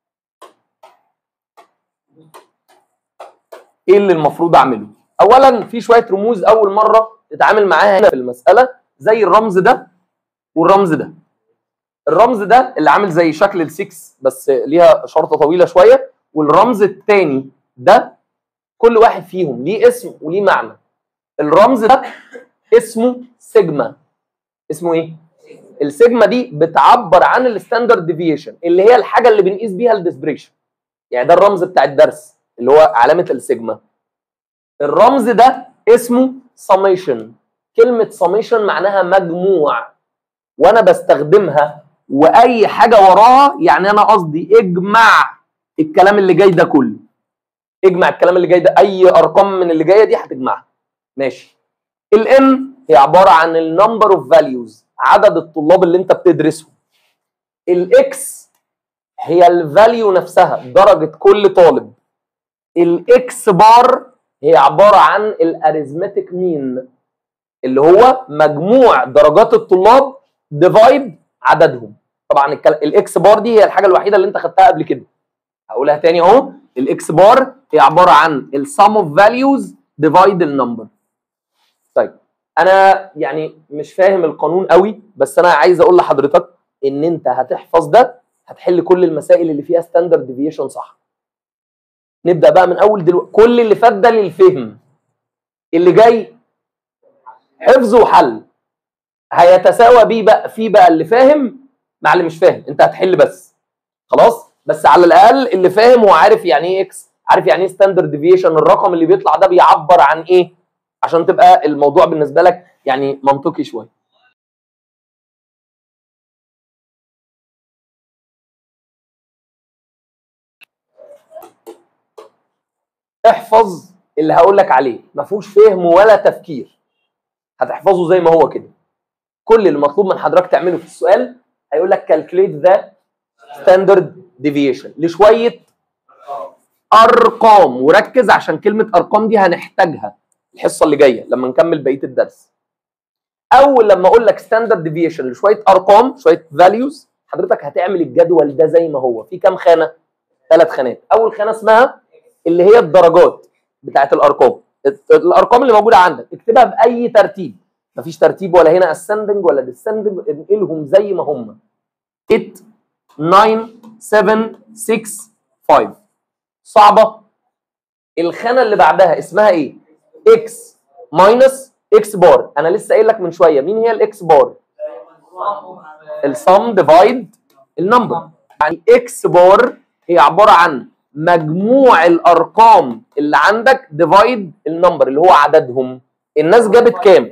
ايه اللي المفروض اعمله اولا في شويه رموز اول مره تتعامل معاها هنا في المساله زي الرمز ده والرمز ده الرمز ده اللي عامل زي شكل السكس بس ليها شرطه طويله شويه والرمز الثاني ده كل واحد فيهم ليه اسم وليه معنى الرمز ده اسمه سيجما اسمه ايه السيجما دي بتعبر عن الستاندرد ديفيشن اللي هي الحاجه اللي بنقيس بيها الديسبريشن يعني ده الرمز بتاع الدرس اللي هو علامه السيجما الرمز ده اسمه سميشن كلمه سميشن معناها مجموع وانا بستخدمها واي حاجه وراها يعني انا قصدي اجمع الكلام اللي جاي ده كله اجمع الكلام اللي جاي ده اي ارقام من اللي جايه دي هتجمعها ماشي الام هي عباره عن النمبر اوف فاليوز عدد الطلاب اللي انت بتدرسهم الاكس هي الفاليو نفسها درجه كل طالب الاكس بار هي عباره عن الاريزماتيك مين اللي هو مجموع درجات الطلاب ديفايد عددهم طبعا الكل- الاكس بار دي هي الحاجه الوحيده اللي انت خدتها قبل كده هقولها تاني اهو الاكس بار هي عباره عن السم اوف فاليوز ديفايد النمبر طيب انا يعني مش فاهم القانون قوي بس انا عايز اقول لحضرتك ان انت هتحفظ ده هتحل كل المسائل اللي فيها ستاندرد ديفيشن صح نبدا بقى من اول دلوقتي كل اللي فات ده للفهم اللي جاي حفظ وحل هيتساوى بيه بقى في بقى اللي فاهم مع اللي مش فاهم انت هتحل بس خلاص بس على الاقل اللي فاهم هو عارف يعني ايه اكس عارف يعني ايه ستاندرد ديفيشن الرقم اللي بيطلع ده بيعبر عن ايه عشان تبقى الموضوع بالنسبه لك يعني منطقي شويه احفظ اللي هقول لك عليه ما فيهوش فهم ولا تفكير هتحفظه زي ما هو كده كل اللي مطلوب من حضرتك تعمله في السؤال هيقول لك calculate the standard deviation لشويه ارقام وركز عشان كلمه ارقام دي هنحتاجها الحصه اللي جايه لما نكمل بقيه الدرس اول لما اقول لك ستاندرد ديفيشن لشويه ارقام شويه فاليوز حضرتك هتعمل الجدول ده زي ما هو في كام خانه ثلاث خانات اول خانه اسمها اللي هي الدرجات بتاعت الارقام الارقام اللي موجوده عندك اكتبها باي ترتيب مفيش ترتيب ولا هنا ascending ولا descending انقلهم زي ما هم 8 9 7 6 5 صعبه الخانه اللي بعدها اسمها ايه اكس ماينس اكس بار انا لسه قايل لك من شويه مين هي الاكس بار السم ديفايد النمبر يعني اكس بار هي عباره عن مجموع الارقام اللي عندك ديفايد النمبر اللي هو عددهم الناس جابت كام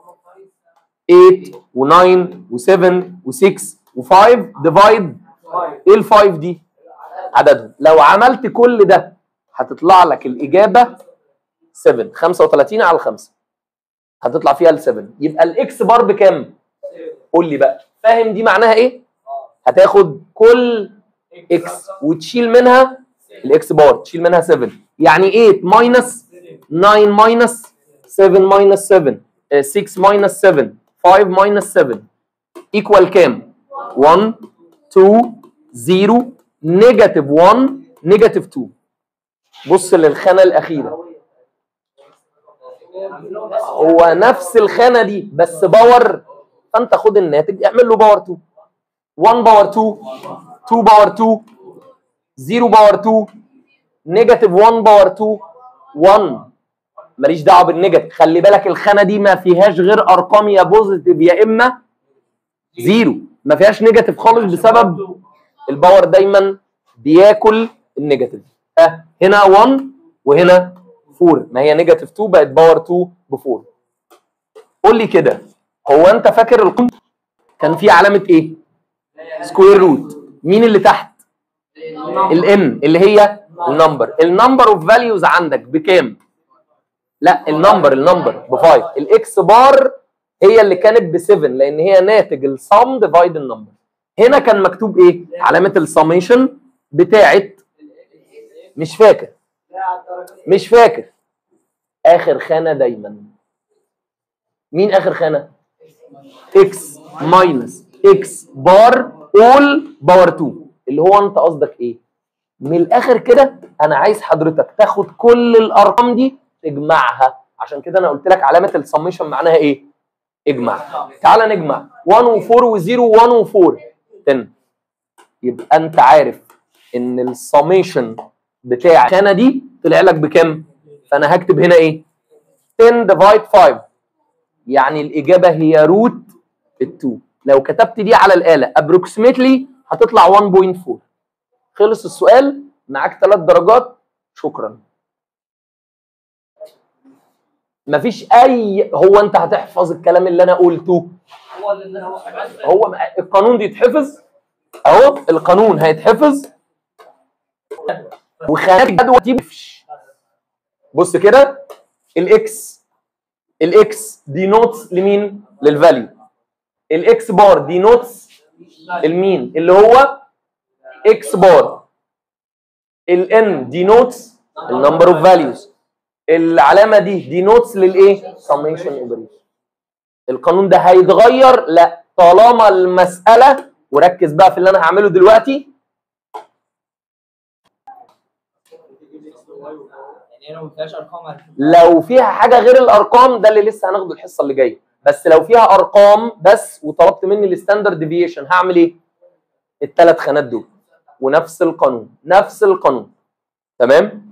8 و9 و7 و6 و5 ديفايد ايه ال5 دي عددهم لو عملت كل ده هتطلع لك الاجابه 7 35 على 5 هتطلع فيها ال 7 يبقى الاكس بار بكام قول لي بقى فاهم دي معناها ايه هتاخد كل اكس وتشيل منها الاكس بار تشيل منها 7 يعني 8 ماينس 9 ماينس 7 ماينس 7 آه، 6 ماينس 7 5 ماينس 7 ايكوال كام 1 2 0 نيجاتيف 1 نيجاتيف 2 بص للخانه الاخيره هو نفس الخانه دي بس باور فانت خد الناتج اعمل له باور 2 1 باور 2 2 باور 2 0 باور 2 نيجاتيف 1 باور 2 1 ماليش دعوه بالنيجاتيف خلي بالك الخانه دي ما فيهاش غير ارقام يا بوزيتيف يا اما زيرو ما فيهاش نيجاتيف خالص بسبب الباور دايما بياكل النيجاتيف اه هنا 1 وهنا 4 ما هي نيجاتيف 2 بقت باور 2 ب 4 قول لي كده هو انت فاكر القيم كان في علامه ايه سكوير روت مين اللي تحت الام اللي هي النمبر النمبر اوف فاليوز عندك بكام لا النمبر النمبر ب 5 الاكس بار هي اللي كانت ب 7 لان هي ناتج السم ديفايد النمبر هنا كان مكتوب ايه علامه السميشن بتاعت مش فاكر مش فاكر اخر خانه دايما مين اخر خانه اكس ماينس اكس بار اول باور 2 اللي هو انت قصدك ايه من الاخر كده انا عايز حضرتك تاخد كل الارقام دي تجمعها عشان كده انا قلت لك علامه السميشن معناها ايه اجمع تعال نجمع 1 و4 و0 1 و4 10 يبقى انت عارف ان السميشن بتاع الخانه دي طلع لك بكام فانا هكتب هنا ايه 10 ديفايد 5 يعني الاجابه هي روت ال 2 لو كتبت دي على الاله ابروكسيمتلي هتطلع 1.4 خلص السؤال معاك ثلاث درجات شكرا مفيش اي هو انت هتحفظ الكلام اللي انا قلته هو اللي هو هو القانون دي يتحفظ اهو القانون هيتحفظ وخانات الجدول دي مفيش. بص كده الاكس الاكس دي نوتس لمين للفاليو الاكس بار دي نوتس المين اللي هو اكس بار الان دي نوتس النمبر اوف فاليوز العلامه دي دي نوتس للايه سميشن اوبريشن القانون ده هيتغير لا طالما المساله وركز بقى في اللي انا هعمله دلوقتي يعني هنا ما فيهاش ارقام هتبقى- لو فيها حاجه غير الارقام ده اللي لسه هناخده الحصه اللي جايه بس لو فيها ارقام بس وطلبت مني الستاندرد ديفيشن هعمل ايه الثلاث خانات دول ونفس القانون نفس القانون تمام